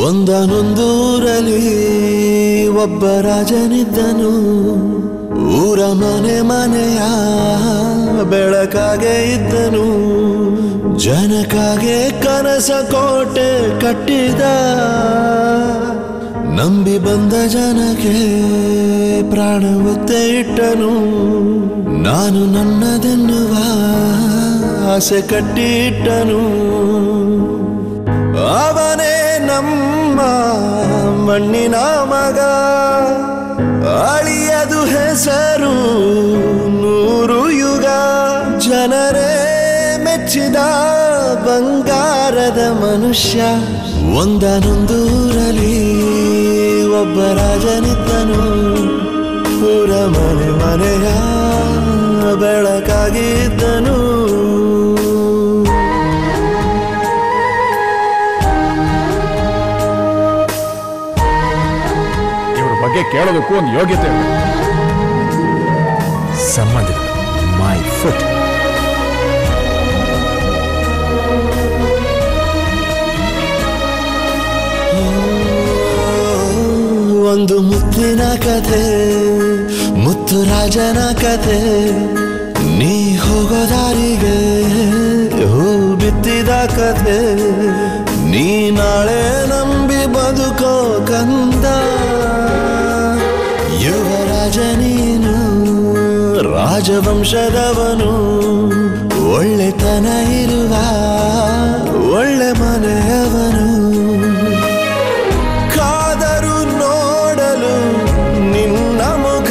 ಒಂದನೊಂದೂರಲ್ಲಿ ಒಬ್ಬ ರಾಜನಿದ್ದನು ಊರ ಮನೆ ಮನೆಯ ಬೆಳಕಾಗೆ ಇದ್ದನು ಜನಕಾಗೆ ಕನಸ ಕೋಟೆ ಕಟ್ಟಿದ ನಂಬಿ ಬಂದ ಜನಕ್ಕೆ ಪ್ರಾಣ ಒತ್ತೆ ಇಟ್ಟನು ನಾನು ನನ್ನದೆನ್ನುವ ಆಸೆ ಕಟ್ಟಿಟ್ಟನು ಅವನೇ ನಮ್ಮ ಮಣ್ಣಿನ ಮಗ ಅಳಿಯದು ಹೆಸರು ನೂರು ಯುಗ ಜನರೇ ಮೆಚ್ಚಿದ ಬಂಗಾರದ ಮನುಷ್ಯ ಒಂದನೊಂದೂರಲ್ಲಿ ಒಬ್ಬ ರಾಜನಿದ್ದನು ಪುರ ಮನೆ ಮನೆಯ ಬೆಳಕಾಗಿದ್ದನು ಇವ್ರ ಬಗ್ಗೆ ಕೇಳೋದಕ್ಕೂ ಒಂದು ಯೋಗ್ಯತೆ ಇದೆ ಸಂಬಂಧಿಗಳು ಮೈ ಫುಟ್ ಒಂದು ಮುತ್ತಿನ ಕಥೆ ಮುತ್ತು ರಾಜನ ಕಥೆ ನೀ ಹೋಗೋ ದಾರಿಗೆ ಹೂ ಬಿತ್ತಿದ ಕಥೆ ನೀ ನಾಳೆ ನಂಬಿ ಬದುಕೋ ಕಂದ ಯುವರಾಜ ನೀನು ರಾಜವಂಶದವನು ಒಳ್ಳೆತನ ಇರುವ ಒಳ್ಳೆ ಮನೆಯವನು ಕಾದರು ನೋಡಲು ನಿನ್ನ ಮುಖ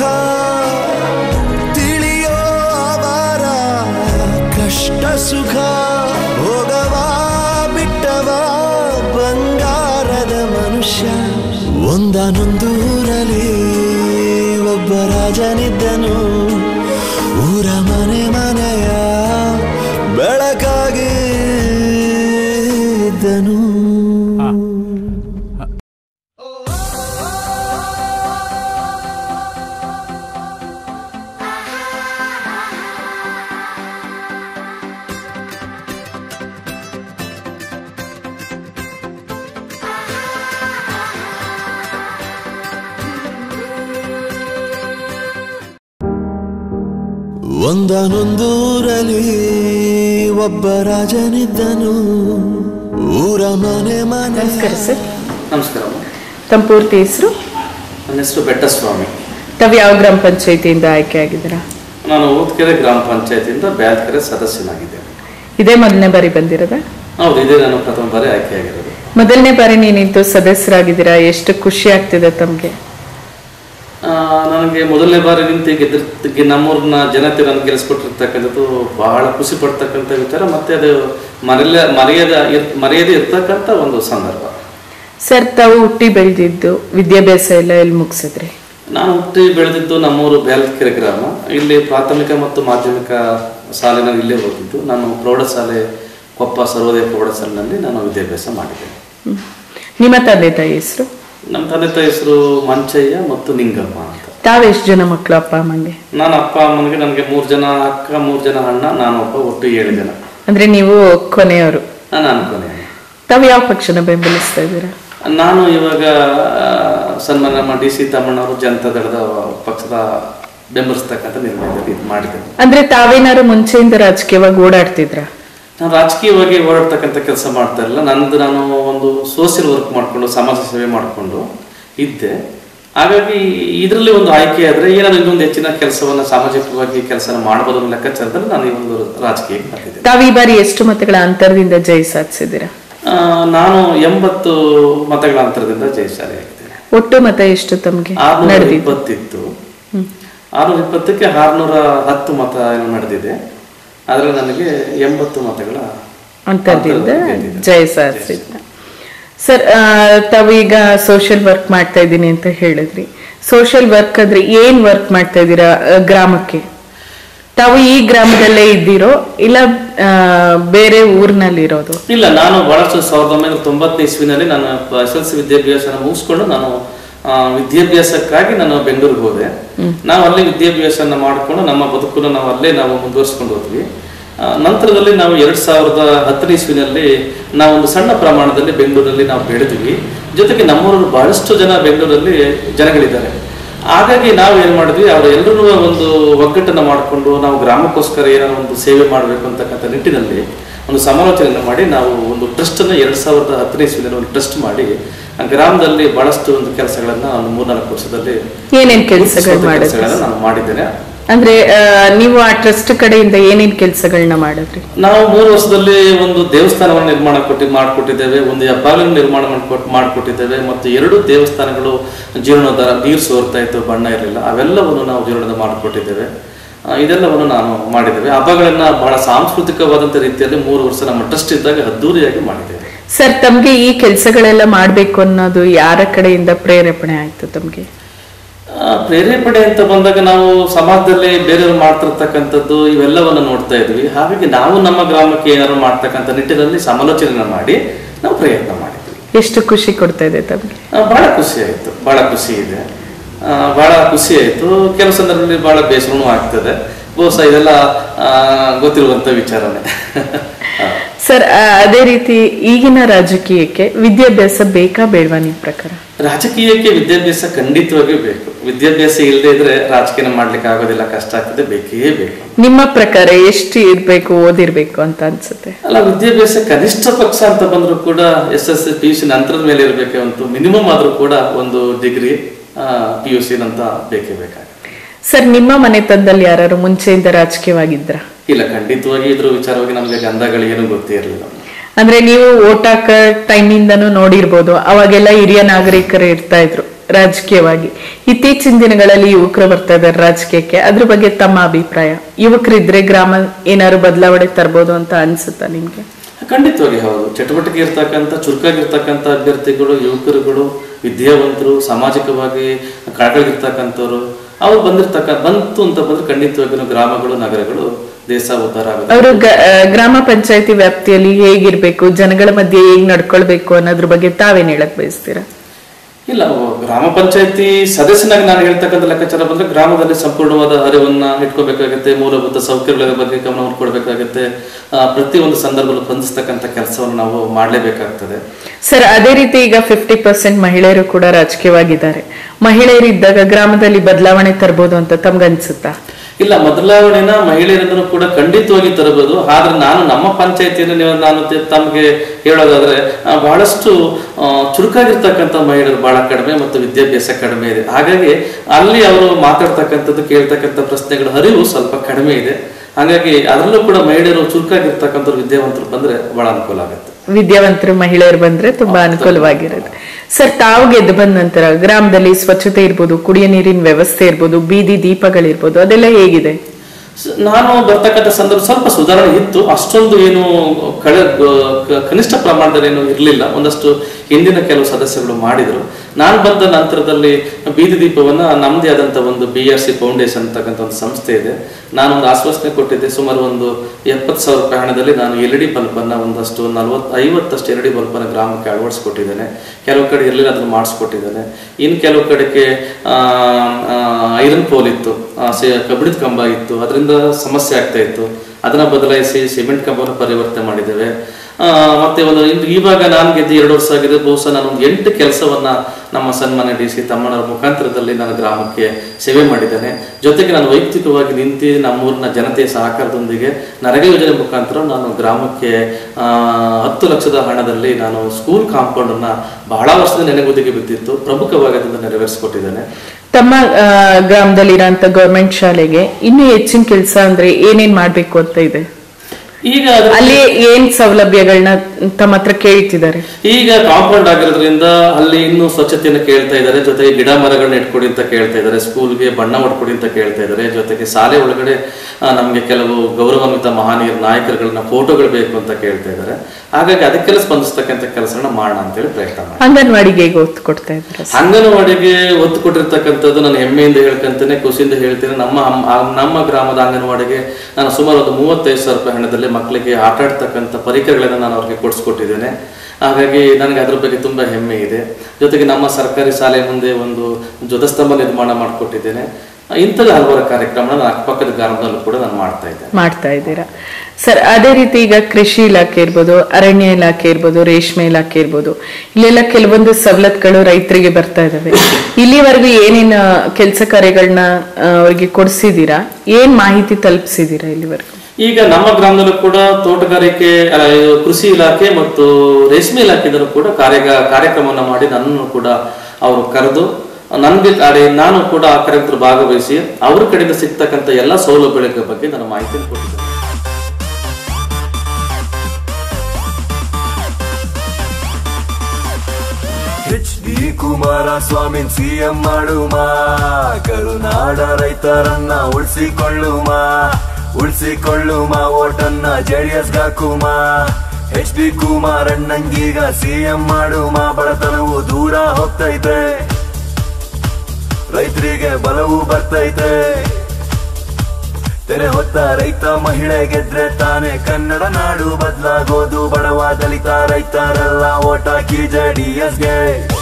ತಿಳಿಯೋ ಅವರ ಕಷ್ಟ ಸುಖ ಹೋಗವ ಬಿಟ್ಟವ ಬಂಗಾರದ ಮನುಷ್ಯ ಒಂದನೊಂದೂರಲ್ಲಿ ಒಬ್ಬ ರಾಜನಿದ್ದನು ಊರ ಮನೆ ಮನೆಯ ಬೆಳಕಾಗಿ ಇದ್ದನು ಒಂದನೊಂದೂರಲ್ಲಿ ಒಬ್ಬ ರಾಜನಿದ್ದನು ಊರ ಮನೆ ಮನೆ ನಮಸ್ಕಾರ ಸರ್ ನಮಸ್ಕಾರ ತಮ್ಮ ಪೂರ್ತಿ ಹೆಸರು ನನ್ನ ಹೆಸರು ಬೆಟ್ಟಸ್ವಾಮಿ ತಾವು ಯಾವ ಗ್ರಾಮ ಪಂಚಾಯತಿಯಿಂದ ಆಯ್ಕೆ ಆಗಿದ್ದೀರಾ ನಾನು ಊದ್ಕೆರೆ ಗ್ರಾಮ ಪಂಚಾಯತಿಯಿಂದ ಬ್ಯಾಲ್ಕೆರೆ ಸದಸ್ಯನಾಗಿದ್ದೇನೆ ಇದೇ ಮೊದಲನೇ ಬಾರಿ ಬಂದಿರೋದ ಹೌದು ಇದೇ ನಾನು ಪ್ರಥಮ ಬಾರಿ ಆಯ್ಕೆಯಾಗಿರೋದು ಮೊದಲನೇ ಬಾರಿ ನೀನಿಂತು ಸದಸ್ಯರಾಗಿದ್ದೀರಾ ಎಷ್ಟು ಖುಷಿ ಆಗ್ತಿದೆ ತಮಗೆ ಆ, ನನಗೆ ಮೊದಲನೇ ಬಾರಿ ನಿಂತು ಗೆದ್ದಿರ್ತ ನಮ್ಮೂರಿನ ಜನತೆ ನನಗೆ ಗೆಲ್ಲಿಸ್ಕೊಟ್ಟಿರ್ತಕ್ಕಂಥದ್ದು ಬಹಳ ಖುಷಿ ಪಡ್ತಕ್ಕಂಥ ವಿಚಾರ ಮತ್ತೆ ಅದು ಮರೆಯಲ್ಲ ಮರೆಯದ ಇರ್- ಮರೆಯದೇ ಇರ್ತಕ್ಕಂಥ ಒಂದು ಸಂದರ್ಭ ಸರ್ ತಾವು ಹುಟ್ಟಿ ಬೆಳೆದಿದ್ದು ವಿದ್ಯಾಭ್ಯಾಸ ಎಲ್ಲ ಎಲ್ಲಿ ಮುಗಿಸಿದ್ರಿ ನಾನು ಹುಟ್ಟಿ ಬೆಳೆದಿದ್ದು ನಮ್ಮೂರು ಬ್ಯಾಲ್ಕೆರೆ ಗ್ರಾಮ ಇಲ್ಲಿ ಪ್ರಾಥಮಿಕ ಮತ್ತು ಮಾಧ್ಯಮಿಕ ಶಾಲೆನ ಇಲ್ಲೇ ಓದಿದ್ದು ನಾನು ಪ್ರೌಢಶಾಲೆ ಕೊಪ್ಪ ಸರ್ವೋದಯ ಪ್ರೌಢಶಾಲೆನಲ್ಲಿ ನಾನು ವಿದ್ಯಾಭ್ಯಾಸ ಮಾಡಿದ್ದೇನೆ ಹ್ಮ್. ನಿಮ್ಮ ತಂದೆ ತಾಯಿ ಹೆಸರು ನಮ್ಮ ತಂದೆ ತಾಯಿ ಹೆಸರು ಮಂಚಯ್ಯ ಮತ್ತು ನಿಂಗಮ್ಮ ಅಂತ ತಾವೆಷ್ಟು ಜನ ಮಕ್ಕಳು ಅಪ್ಪ ಅಮ್ಮಂಗೆ ನಾನು ಅಪ್ಪ ಅಮ್ಮನಿಗೆ ನನಗೆ ಮೂರು ಜನ ಅಕ್ಕ ಮೂರು ಜನ ಅಣ್ಣ ನಾನು ಒಬ್ಬ ಒಟ್ಟು ಏಳು ಜನ ಅಂದ್ರೆ ನೀವು ಕೊನೆಯವರು ನಾನು ಅನ್ಕೊನೆ ತಾವು ಯಾವ ಪಕ್ಷನ ಬೆಂಬಲಿಸ್ತಾ ಇದ್ದೀರಾ ನಾನು ಇವಾಗ ಆ, ಸನ್ಮಾನ್ಯ ನಮ್ಮ ಡಿ ಸಿ ತಮ್ಮಣ್ಣವರು ಜನತಾ ದಳದ ಪಕ್ಷದ ಬೆಂಬಲಿಸ್ತಕ್ಕಂಥ ನಿರ್ಣಯದಲ್ಲಿ ಇದು ಮಾಡಿದ್ದೇನೆ ಅಂದ್ರೆ ತಾವೇನಾದ್ರು ಮುಂಚೆಯಿಂದ ರಾಜಕೀಯವಾಗಿ ಓಡಾಡ್ತಿದ್ರ ನಾನು ರಾಜಕೀಯವಾಗಿ ಓಡಾಡ್ತಕ್ಕಂಥ ಕೆಲಸ ಮಾಡ್ತಾ ಇಲ್ಲ ನಂದು ನಾನು ಒಂದು ಸೋಷಿಯಲ್ ವರ್ಕ್ ಮಾಡಿಕೊಂಡು ಸಮಾಜ ಸೇವೆ ಮಾಡಿಕೊಂಡು ಇದ್ದೆ ಹಾಗಾಗಿ ಇದರಲ್ಲಿ ಒಂದು ಆಯ್ಕೆ ಆದರೆ ಏನಾದ್ರು ಇನ್ನೊಂದು ಹೆಚ್ಚಿನ ಕೆಲಸವನ್ನ ಸಾಮಾಜಿಕವಾಗಿ ಕೆಲಸ ಮಾಡಬಹುದು ಅನ್ನೋ ಲೆಕ್ಕಾಚಾರದಲ್ಲಿ ನಾನು ಈ ಒಂದು ರಾಜಕೀಯಕ್ಕೆ ಬಂದಿದ್ದೆ ತಾವು ಈ ಬಾರಿ ಎಷ್ಟು ಮತಗಳ ಅಂತರದಿಂದ ಜಯ ಸಾಧಿಸಿದ್ದೀರಾ ಆ, ನಾನು ಎಂಬತ್ತು ಮತಗಳ ಅಂತರದಿಂದ ಜಯಶಾಲಿಯಾಗಿದ್ದೇನೆ ಒಟ್ಟು ಮತ ಎಷ್ಟು ತಮ್ಗೆ ಆರ್ನೂರ ನಡೆದಿದ್ದು ಇಪ್ಪತ್ತಿತ್ತು ಆರ್ನೂರ ಇಪ್ಪತ್ತಕ್ಕೆ ಆರ್ನೂರ ಹತ್ತು ಮತ ಏನೋ ನಡೆದಿದೆ ಆದರೆ ನನಗೆ ಎಂಬತ್ತು ಮತಗಳ ಅಂತರದಿಂದ ಗೆದ್ದಿದ್ದೆ. ಜಯ ಸಾಧಿಸಿದ್ದ ಸರ್ ಆ, ತಾವು ಈಗ ಸೋಷಿಯಲ್ ವರ್ಕ್ ಮಾಡ್ತಾ ಇದ್ದೀನಿ ಅಂತ ಹೇಳಿದ್ರಿ ಸೋಷಿಯಲ್ ವರ್ಕ್ ಅಂದ್ರೆ ಏನ್ ವರ್ಕ್ ಮಾಡ್ತಾ ಇದ್ದೀರಾ ಆ, ಗ್ರಾಮಕ್ಕೆ ತಾವು ಈ ಗ್ರಾಮದಲ್ಲೇ ಇದ್ದೀರೋ ಇಲ್ಲ ಆ, ಬೇರೆ ಊರಿನಲ್ಲಿ ಇರೋದು ಇಲ್ಲ ನಾನು ಬಹಳಷ್ಟು ಸಾವಿರದ ಒಂಬೈನೂರ ತೊಂಬತ್ತನೇ ಇಸ್ವಿನಲ್ಲಿ ನಾನು ಎಸ್ ಎಲ್ ಸಿ ವಿದ್ಯಾಭ್ಯಾಸನ ಮುಗಿಸ್ಕೊಂಡು ನಾನು ಆ, ವಿದ್ಯಾಭ್ಯಾಸಕ್ಕಾಗಿ ನಾನು ಬೆಂಗಳೂರಿಗೆ ಹೋದೆ ನಾವು ಅಲ್ಲಿ ವಿದ್ಯಾಭ್ಯಾಸನ ಮಾಡಿಕೊಂಡು ನಮ್ಮ ಬದುಕನ್ನು ನಾವು ಅಲ್ಲೇ ನಾವು ಮುಂದುವರಿಸ್ಕೊಂಡು ಹೋದ್ವಿ ಆ, ನಂತರದಲ್ಲಿ ನಾವು ಎರಡ್ ಸಾವಿರದ ಹತ್ತನೇ ಇಸ್ವಿನಲ್ಲಿ ನಾವು ಒಂದು ಸಣ್ಣ ಪ್ರಮಾಣದಲ್ಲಿ ಬೆಂಗಳೂರಲ್ಲಿ ನಾವು ಬೆಳೆದ್ವಿ ಜೊತೆಗೆ ನಮ್ಮೂರಲ್ಲಿ ಬಹಳಷ್ಟು ಜನ ಬೆಂಗಳೂರಲ್ಲಿ ಜನಗಳಿದ್ದಾರೆ ಹಾಗಾಗಿ ನಾವು ಏನ್ ಮಾಡಿದ್ವಿ ಅವರು ಎಲ್ಲರೂ ಒಂದು ಒಗ್ಗಟ್ಟನ್ನ ಮಾಡಿಕೊಂಡು ನಾವು ಗ್ರಾಮಕ್ಕೋಸ್ಕರ ಏನಾದ್ರು ಒಂದು ಸೇವೆ ಮಾಡಬೇಕು ಅಂತಕ್ಕಂಥ ನಿಟ್ಟಿನಲ್ಲಿ ಒಂದು ಸಮಾಲೋಚನೆಯನ್ನು ಮಾಡಿ ನಾವು ಒಂದು ಟ್ರಸ್ಟ್ ಅನ್ನ ಎರಡ್ ಸಾವಿರದ ಹತ್ತನೇ ಇಸ್ವಿನಲ್ಲಿ ಒಂದು ಟ್ರಸ್ಟ್ ಮಾಡಿ ಆ ಗ್ರಾಮದಲ್ಲಿ ಬಹಳಷ್ಟು ಒಂದು ಕೆಲಸಗಳನ್ನ ಒಂದು ಮೂರ್ನಾಲ್ಕು ವರ್ಷದಲ್ಲಿ ಏನೇನ್ ಕೆಲ್ಸಗಳು ಮಾಡಿದ್ರಿ? ಕೆಲಸಗಳನ್ನ ನಾನು ಮಾಡಿದ್ದೇನೆ ಅಂದ್ರೆ ಆ, ನೀವು ಆ ಟ್ರಸ್ಟ್ ಕಡೆಯಿಂದ ಏನೇನ್ ಕೆಲ್ಸಗಳನ್ನ ಮಾಡಿದ್ರಿ ನಾವು ಮೂರು ವರ್ಷದಲ್ಲಿ ಒಂದು ದೇವಸ್ಥಾನವನ್ನು ನಿರ್ಮಾಣ ಕೊಟ್ಟಿ ಮಾಡಿಕೊಟ್ಟಿದ್ದೇವೆ ಒಂದು ಹೆಬ್ಬಾಗಿಲು ನಿರ್ಮಾಣ ಮಾಡ್ಕೊಟ್ ಮಾಡಿಕೊಟ್ಟಿದ್ದೇವೆ ಮತ್ತು ಎರಡು ದೇವಸ್ಥಾನಗಳು ಜೀರ್ಣೋದ್ಧಾರ ನೀರು ಸೋರ್ತಾ ಇತ್ತು ಬಣ್ಣ ಇರಲಿಲ್ಲ ಅವೆಲ್ಲವನ್ನು ನಾವು ಜೀರ್ಣೋದ್ಧಾರ ಮಾಡಿಕೊಟ್ಟಿದ್ದೇವೆ ಆ, ಇದೆಲ್ಲವನ್ನು ನಾನು ಮಾಡಿದ್ದೇವೆ ಹಬ್ಬಗಳನ್ನ ಬಹಳ ಸಾಂಸ್ಕೃತಿಕವಾದಂಥ ರೀತಿಯಲ್ಲಿ ಮೂರು ವರ್ಷ ನಮ್ಮ ಟ್ರಸ್ಟ್ ಇದ್ದಾಗ ಅದ್ದೂರಿಯಾಗಿ ಮಾಡಿದ್ದೇವೆ ಸರ್ ತಮ್ಗೆ ಈ ಕೆಲ್ಸಗಳೆಲ್ಲ ಮಾಡ್ಬೇಕು ಅನ್ನೋದು ಯಾರ ಕಡೆಯಿಂದ ಪ್ರೇರೇಪಣೆ ಆಯ್ತು ತಮ್ಗೆ ಆ, ಪ್ರೇರೇಪಣೆ ಅಂತ ಬಂದಾಗ ನಾವು ಸಮಾಜದಲ್ಲಿ ಬೇರೆಯವರು ಮಾಡ್ತಿರ್ತಕ್ಕಂಥದ್ದು ಇವೆಲ್ಲವನ್ನು ನೋಡ್ತಾ ಇದ್ವಿ ಹಾಗಾಗಿ ನಾವು ನಮ್ಮ ಗ್ರಾಮಕ್ಕೆ ಏನಾದ್ರು ಮಾಡ್ತಕ್ಕಂಥ ನಿಟ್ಟಿನಲ್ಲಿ ಸಮಾಲೋಚನೆ ಮಾಡಿ ನಾವು ಪ್ರಯತ್ನ ಮಾಡಿದ್ವಿ ಎಷ್ಟು ಖುಷಿ ಕೊಡ್ತಾ ಇದೆ ತಮ್ಗೆ ಆ, ಬಹಳ ಖುಷಿ ಆಯ್ತು ಬಹಳ ಖುಷಿ ಇದೆ ಆ, ಬಹಳ ಖುಷಿ ಆಯ್ತು ಕೆಲವು ಸಂದರ್ಭದಲ್ಲಿ ಬಹಳ ಬೇಸರನೂ ಆಗ್ತದೆ ಬಹುಶಃ ಇದೆಲ್ಲ ಆ, ಗೊತ್ತಿರುವಂತ ವಿಚಾರನೆ ಆ. ಸರ್ ಆ, ಅದೇ ರೀತಿ ಈಗಿನ ರಾಜಕೀಯಕ್ಕೆ ವಿದ್ಯಾಭ್ಯಾಸ ಬೇಕಾ ಬೇಡವಾ ನಿಮ್ ಪ್ರಕಾರ ರಾಜಕೀಯಕ್ಕೆ ವಿದ್ಯಾಭ್ಯಾಸ ಖಂಡಿತವಾಗಿಯೂ ಬೇಕು ವಿದ್ಯಾಭ್ಯಾಸ ಇಲ್ಲದೆ ಇದ್ರೆ ರಾಜಕೀಯ ಮಾಡ್ಲಿಕ್ಕೆ ಆಗೋದಿಲ್ಲ ಕಷ್ಟ ಆಗ್ತದೆ ಬೇಕೇ ಬೇಕು ನಿಮ್ಮ ಪ್ರಕಾರ ಎಷ್ಟು ಇರ್ಬೇಕು ಓದಿರ್ಬೇಕು ಅಂತ ಅನ್ಸುತ್ತೆ ಅಲ್ಲ ವಿದ್ಯಾಭ್ಯಾಸ ಕನಿಷ್ಠ ಪಕ್ಷ ಅಂತ ಬಂದ್ರು ಕೂಡ S S P U C ನಂತರದ ಮೇಲೆ ಇರಬೇಕೆ ಅಂತ ಮಿನಿಮಮ್ ಆದ್ರೂ ಕೂಡ ಒಂದು ಡಿಗ್ರಿ ಪಿ ಯು ಸಿ ಅಂತ ಬೇಕೇ ಬೇಕಾಗುತ್ತೆ ಸರ್ ನಿಮ್ಮ ಮನೆತನದಲ್ಲಿ ಯಾರು ಮುಂಚೆಯಿಂದ ರಾಜಕೀಯವಾಗಿದ್ರ ಇಲ್ಲ ಖಂಡಿತವಾಗಿ ಇದ್ರ ವಿಚಾರವಾಗಿ ನಮ್ಗೆ ಗಂಧಗಳೇನು ಗೊತ್ತೇ ಇರಲಿಲ್ಲ ಅಂದ್ರೆ ನೀವು ಓಟ್ ಹಾಕ ಟೈಮಿಂದನೂ ನೋಡಿರ್ಬೋದು ಅವಾಗೆಲ್ಲ ಹಿರಿಯ ನಾಗರಿಕರು ಇರ್ತಾ ಇದ್ರು ರಾಜಕೀಯವಾಗಿ ಇತ್ತೀಚಿನ ದಿನಗಳಲ್ಲಿ ಯುವಕರು ಬರ್ತಾ ಇದಾರೆ ರಾಜಕೀಯಕ್ಕೆ ಅದ್ರ ಬಗ್ಗೆ ತಮ್ಮ ಅಭಿಪ್ರಾಯ ಯುವಕರಿದ್ರೆ ಗ್ರಾಮ ಏನಾದ್ರು ಬದಲಾವಣೆ ತರ್ಬೋದು ಅಂತ ಅನ್ಸುತ್ತಾ ನಿಮ್ಗೆ ಖಂಡಿತವಾಗಿ ಹೌದು ಚಟುವಟಿಕೆ ಇರ್ತಕ್ಕಂಥ ಚುರುಕಾಗಿರ್ತಕ್ಕಂಥ ಅಭ್ಯರ್ಥಿಗಳು ಯುವಕರುಗಳು ವಿದ್ಯಾವಂತರು ಸಾಮಾಜಿಕವಾಗಿ ಕಳಕಳಿರ್ತಕ್ಕಂಥವ್ರು ಅವ್ರು ಬಂದಿರ್ತಕ್ಕ ಬಂತು ಅಂತ ಬಂದ್ರೆ ಖಂಡಿತವಾಗಿಯೂ ಗ್ರಾಮಗಳು ನಗರಗಳು ದೇಶ ಉದ್ಧಾರ ಆಗುತ್ತೆ ಅವರು ಗ್ರಾಮ ಪಂಚಾಯತಿ ವ್ಯಾಪ್ತಿಯಲ್ಲಿ ಹೇಗಿರ್ಬೇಕು ಜನಗಳ ಮಧ್ಯೆ ಹೇಗ್ ನಡ್ಕೊಳ್ಬೇಕು ಅನ್ನೋದ್ರ ಬಗ್ಗೆ ತಾವೇನ್ ಹೇಳಕ್ ಬಯಸ್ತೀರಾ ಇಲ್ಲ ಓ, ಗ್ರಾಮ ಪಂಚಾಯತಿ ಸದಸ್ಯನಾಗಿ ನಾನು ಹೇಳ್ತಕ್ಕಂಥ ಲೆಕ್ಕಾಚಾರ ಬಂದ್ರೆ ಗ್ರಾಮದಲ್ಲಿ ಸಂಪೂರ್ಣವಾದ ಅರಿವನ್ನ ಇಟ್ಕೋಬೇಕಾಗುತ್ತೆ ಮೂಲಭೂತ ಸೌಕರ್ಯಗಳ ಬಗ್ಗೆ ಗಮನವನ್ನು ಕೊಡಬೇಕಾಗುತ್ತೆ ಆ, ಪ್ರತಿಯೊಂದು ಸಂದರ್ಭದಲ್ಲೂ ಸ್ಪಂದಿಸ್ತಕ್ಕಂಥ ಕೆಲಸವನ್ನು ನಾವು ಮಾಡಲೇಬೇಕಾಗ್ತದೆ ಸರ್ ಅದೇ ರೀತಿ ಈಗ ಫಿಫ್ಟಿ ಪರ್ಸೆಂಟ್ ಮಹಿಳೆಯರು ಕೂಡ ರಾಜಕೀಯವಾಗಿದ್ದಾರೆ ಮಹಿಳೆಯರು ಇದ್ದಾಗ ಗ್ರಾಮದಲ್ಲಿ ಬದಲಾವಣೆ ತರ್ಬೋದು ಅಂತ ತಮ್ಗನ್ಸುತ್ತಾ ಇಲ್ಲ ಬದಲಾವಣೆನ ಮಹಿಳೆಯರಿಂದನೂ ಕೂಡ ಖಂಡಿತವಾಗಿ ತರಬಹುದು ಆದ್ರೆ ನಾನು ನಮ್ಮ ಪಂಚಾಯತಿಯನ್ನು ನೀವು ನಾನು ತೆ- ತಮಗೆ ಹೇಳೋದಾದ್ರೆ ಆ, ಬಹಳಷ್ಟು ಆ, ಚುರುಕಾಗಿರ್ತಕ್ಕಂಥ ಮಹಿಳೆಯರು ಬಹಳ ಕಡಿಮೆ ಮತ್ತು ವಿದ್ಯಾಭ್ಯಾಸ ಕಡಿಮೆ ಇದೆ ಹಾಗಾಗಿ ಅಲ್ಲಿ ಅವರು ಮಾತಾಡ್ತಕ್ಕಂಥದ್ದು ಕೇಳ್ತಕ್ಕಂಥ ಪ್ರಶ್ನೆಗಳ ಅರಿವು ಸ್ವಲ್ಪ ಕಡಿಮೆ ಇದೆ ಹಾಗಾಗಿ ಅದರಲ್ಲೂ ಕೂಡ ಮಹಿಳೆಯರು ಚುರುಕಾಗಿರ್ತಕ್ಕಂಥವ್ರು ವಿದ್ಯಾವಂತರು ಬಂದ್ರೆ ಬಹಳ ಅನುಕೂಲ ಆಗುತ್ತೆ ವಿದ್ಯಾವಂತರು ಮಹಿಳೆಯರು ಬಂದ್ರೆ ತುಂಬಾ ಅನುಕೂಲವಾಗಿರುತ್ತೆ ಸರ್ ತಾವು ಗೆದ್ದು ಬಂದ ನಂತರ ಗ್ರಾಮದಲ್ಲಿ ಸ್ವಚ್ಛತೆ ಇರ್ಬೋದು ಕುಡಿಯ ನೀರಿನ ವ್ಯವಸ್ಥೆ ಇರ್ಬೋದು ಬೀದಿ ದೀಪಗಳಿರ್ಬೋದು ಅದೆಲ್ಲ ಹೇಗಿದೆ ಸ- ನಾನು ಬರ್ತಕ್ಕಂಥ ಸಂದರ್ಭ ಸ್ವಲ್ಪ ಸುಧಾರಣೆ ಇತ್ತು ಅಷ್ಟೊಂದು ಏನು ಕಳೆ ಕ- ಕನಿಷ್ಠ ಪ್ರಮಾಣದಲ್ಲಿ ಏನು ಇರಲಿಲ್ಲ ಒಂದಷ್ಟು ಹಿಂದಿನ ಕೆಲವು ಸದಸ್ಯಗಳು ಮಾಡಿದರು ನಾನು ಬಂದ ನಂತರದಲ್ಲಿ ಬೀದಿ ದೀಪವನ್ನ ನಮ್ಮದೇ ಆದಂಥ ಒಂದು ಬಿ ಆರ್ ಸಿ ಫೌಂಡೇಶನ್ ಅಂತಕ್ಕಂಥ ಒಂದು ಸಂಸ್ಥೆ ಇದೆ ನಾನು ಒಂದು ಆಶ್ವಾಸನೆ ಕೊಟ್ಟಿದ್ದೆ ಸುಮಾರು ಒಂದು ಎಪ್ಪತ್ತು ಸಾವಿರ ರೂಪಾಯಿ ಹಣದಲ್ಲಿ ನಾನು ಎಲ್ ಇ ಡಿ ಬಲ್ಬನ್ನು ಒಂದಷ್ಟು ನಲ್ವತ್ತು ಐವತ್ತಷ್ಟು ಎಲ್ ಇ ಡಿ ಬಲ್ಬನ್ನು ಗ್ರಾಮಕ್ಕೆ ಅಳವಡಿಸ್ಕೊಟ್ಟಿದ್ದೇನೆ ಕೆಲವು ಕಡೆ ಇರಲಿಲ್ಲ ಅದನ್ನು ಮಾಡಿಸ್ಕೊಟ್ಟಿದ್ದೇನೆ ಇನ್ನು ಕೆಲವು ಕಡೆಗೆ ಐರನ್ ಪೋಲ್ ಇತ್ತು ಆ, ಸೆ- ಕಬ್ಬಿಣದ ಕಂಬ ಇತ್ತು ಅದರಿಂದ ಸಮಸ್ಯೆ ಆಗ್ತಾ ಇತ್ತು ಅದನ್ನ ಬದಲಾಯಿಸಿ ಸಿಮೆಂಟ್ ಕಂಬವನ್ನು ಪರಿವರ್ತನೆ ಮಾಡಿದ್ದೇವೆ ಆ, ಮತ್ತೆ ಒಂದು ಇನ್ನು ಇವಾಗ ನಾನು ಗೆದ್ದು ಎರಡು ವರ್ಷ ಆಗಿದೆ ಬಹುಶಃ ನಾನು ಒಂದು ಎಂಟು ಕೆಲಸವನ್ನ ನಮ್ಮ ಸನ್ಮಾನ್ಯ ಡಿ ಸಿ ತಮ್ಮಣ್ಣವರ ಮುಖಾಂತರದಲ್ಲಿ ನಾನು ಗ್ರಾಮಕ್ಕೆ ಸೇವೆ ಮಾಡಿದ್ದೇನೆ ಜೊತೆಗೆ ನಾನು ವೈಯಕ್ತಿಕವಾಗಿ ನಿಂತು ನಮ್ಮೂರಿನ ಜನತೆಯ ಸಹಕಾರದೊಂದಿಗೆ ನರೇಗಾ ಯೋಜನೆ ಮುಖಾಂತರ ನಾನು ಗ್ರಾಮಕ್ಕೆ ಆ, ಹತ್ತು ಲಕ್ಷದ ಹಣದಲ್ಲಿ ನಾನು ಸ್ಕೂಲ್ ಕಾಂಪೌಂಡ್ ಅನ್ನ ಬಹಳ ವರ್ಷದ ನೆನೆಗುದಿಗೆ ಬಿದ್ದಿತ್ತು ಪ್ರಮುಖವಾಗಿ ಅದನ್ನು ನೆರವೇರಿಸಿಕೊಟ್ಟಿದ್ದೇನೆ ತಮ್ಮ ಆ, ಗ್ರಾಮದಲ್ಲಿರೋಂಥ ಗೌರ್ಮೆಂಟ್ ಶಾಲೆಗೆ ಇನ್ನೂ ಹೆಚ್ಚಿನ ಕೆಲಸ ಅಂದ್ರೆ ಏನೇನ್ ಮಾಡ್ಬೇಕು ಅಂತ ಇದೆ ಈಗ ಅದರ ಅಲ್ಲಿ ಏನ್ ಸೌಲಭ್ಯಗಳನ್ನ ತಮ್ಮ ಹತ್ರ ಕೇಳ್ತಿದ್ದಾರೆ ಈಗ ಕಾಂಪೌಂಡ್ ಆಗಿರೋದ್ರಿಂದ ಅಲ್ಲಿ ಇನ್ನೂ ಸ್ವಚ್ಛತೆಯನ್ನು ಕೇಳ್ತಾ ಇದ್ದಾರೆ ಜೊತೆಗೆ ಗಿಡ ಮರಗಳನ್ನ ಇಟ್ಕೊಡಿ ಅಂತ ಕೇಳ್ತಾ ಇದ್ದಾರೆ ಸ್ಕೂಲ್ಗೆ ಬಣ್ಣ ಹೊಡ್ಕೊಡಿ ಅಂತ ಕೇಳ್ತಾ ಇದ್ದಾರೆ ಜೊತೆಗೆ ಶಾಲೆ ಒಳಗಡೆ ಆ, ನಮ್ಗೆ ಕೆಲವು ಗೌರವಾನ್ವಿತ ಮಹಾನೀಯರ ನಾಯಕರುಗಳನ್ನ ಫೋಟೋಗಳು ಬೇಕು ಅಂತ ಕೇಳ್ತಾ ಇದ್ದಾರೆ ಹಾಗಾಗಿ ಅದಕ್ಕೆಲ್ಲ ಸ್ಪಂದಿಸ್ತಕ್ಕಂಥ ಕೆಲಸಗಳನ್ನ ಮಾಡೋಣ ಅಂತೇಳಿ ಪ್ರಯತ್ನ ಮಾಡಿ ಅಂಗನವಾಡಿಗೆ ಹೇಗೆ ಒತ್ತು ಕೊಡ್ತಾ ಇದ್ದಾರೆ ಅಂಗನವಾಡಿಗೆ ಒತ್ತು ಕೊಟ್ಟಿರ್ತಕ್ಕಂಥದ್ದು ನಾನು ಹೆಮ್ಮೆಯಿಂದ ಹೇಳ್ಕೊಂತೇನೆ ಖುಷಿಯಿಂದ ಹೇಳ್ತೇನೆ ನಮ್ಮ ಅಮ್- ಆ ನಮ್ಮ ಗ್ರಾಮದ ಅಂಗನವಾಡಿಗೆ ನಾನು ಸುಮಾರು ಒಂದು ಮೂವತ್ತೈದು ಸಾವಿರ ರೂಪಾಯಿ ಹಣದಲ್ಲಿ ಮಕ್ಕಳಿಗೆ ಆಟ ಆಡ್ತಕ್ಕಂಥ ಪರಿಕರಗಳನ್ನು ನಾನು ಅವ್ರಿಗೆ ಕೊಡಿಸ್ಕೊಟ್ಟಿದ್ದೇನೆ ಹಾಗಾಗಿ ನನಗೆ ಅದ್ರ ಬಗ್ಗೆ ತುಂಬ ಹೆಮ್ಮೆ ಇದೆ ಜೊತೆಗೆ ನಮ್ಮ ಸರ್ಕಾರಿ ಶಾಲೆ ಮುಂದೆ ಒಂದು ಧ್ವಜಸ್ತಂಭ ನಿರ್ಮಾಣ ಮಾಡಿಕೊಟ್ಟಿದ್ದೇನೆ ಇಂಥದ್ದು ಹಲವಾರು ಕಾರ್ಯಕ್ರಮ ನಾನು ಅಕ್ಕಪಕ್ಕದ ಗ್ರಾಮದಲ್ಲೂ ಕೂಡ ನಾನು ಮಾಡ್ತಾ ಇದ್ದೆ ಮಾಡ್ತಾ ಇದ್ದೀರಾ ಸರ್ ಅದೇ ರೀತಿ ಈಗ ಕೃಷಿ ಇಲಾಖೆ ಇರ್ಬೋದು ಅರಣ್ಯ ಇಲಾಖೆ ಇರ್ಬೋದು ರೇಷ್ಮೆ ಇಲಾಖೆ ಇರ್ಬೋದು ಇಲ್ಲೆಲ್ಲ ಕೆಲವೊಂದು ಸವಲತ್ತುಗಳು ರೈತರಿಗೆ ಬರ್ತಾ ಇದಾವೆ ಇಲ್ಲಿವರೆಗೂ ಏನೇನು ಕೆಲಸ ಕಾರ್ಯಗಳನ್ನ ಅವ್ರಿಗೆ ಕೊಡಿಸಿದೀರಾ ಏನ್ ಮಾಹಿತಿ ತಲುಪಿಸಿದೀರಾ ಇಲ್ಲಿವರೆಗೂ ಈಗ ನಮ್ಮ ಗ್ರಾಮದಲ್ಲೂ ಕೂಡ ತೋಟಗಾರಿಕೆ ಅಲ್ಲ, ಇದು ಕೃಷಿ ಇಲಾಖೆ ಮತ್ತು ರೇಷ್ಮೆ ಇಲಾಖೆದಲ್ಲೂ ಕೂಡ ಕಾರ್ಯ ಕಾರ್ಯಕ್ರಮವನ್ನು ಮಾಡಿ ನನ್ನನ್ನು ಕೂಡ ಅವರು ಕರೆದು ನನಗೆ ಕಡೆ ನಾನು ಕೂಡ ಆ ಕಾರ್ಯಕ್ರಮದಲ್ಲಿ ಭಾಗವಹಿಸಿ ಅವ್ರ ಕಡೆಯಿಂದ ಸಿಗ್ತಕ್ಕಂಥ ಎಲ್ಲ ಸೌಲಭ್ಯಗಳ ಬಗ್ಗೆ ನನ್ನ ಮಾಹಿತಿಯನ್ನು ಕೊಟ್ಟಿದ್ದೆ ಎಚ್ ಡಿ ಕುಮಾರಸ್ವಾಮಿ ಸಿಎಂ ಮಾಡುಮ ಕರುನಾಡ ರೈತರನ್ನ ಉಳಿಸಿಕೊಳ್ಳುಮ ಉಳಿಸಿಕೊಳ್ಳುಮ ಓಟನ್ನ ಜೆಡಿಎಸ್ ಹಾಕುಮ ಎಚ್ ಡಿ ಕುಮಾರಣ್ಣಂಗೀಗ ಸಿಎಂ ಮಾಡುಮ ಬಡತನವು ದೂರ ಹೋಗ್ತೈತೆ ರೈತರಿಗೆ ಬಲವು ಬರ್ತೈತೆ ತೆರೆ ಹೊತ್ತ ರೈತ ಮಹಿಳೆ ಗೆದ್ರೆ ತಾನೇ ಕನ್ನಡ ನಾಡು ಬದಲಾಗೋದು ಬಡವ ದಲಿತ ರೈತರೆಲ್ಲ ಓಟ್ ಹಾಕಿ ಜೆಡಿಎಸ್ಗೆ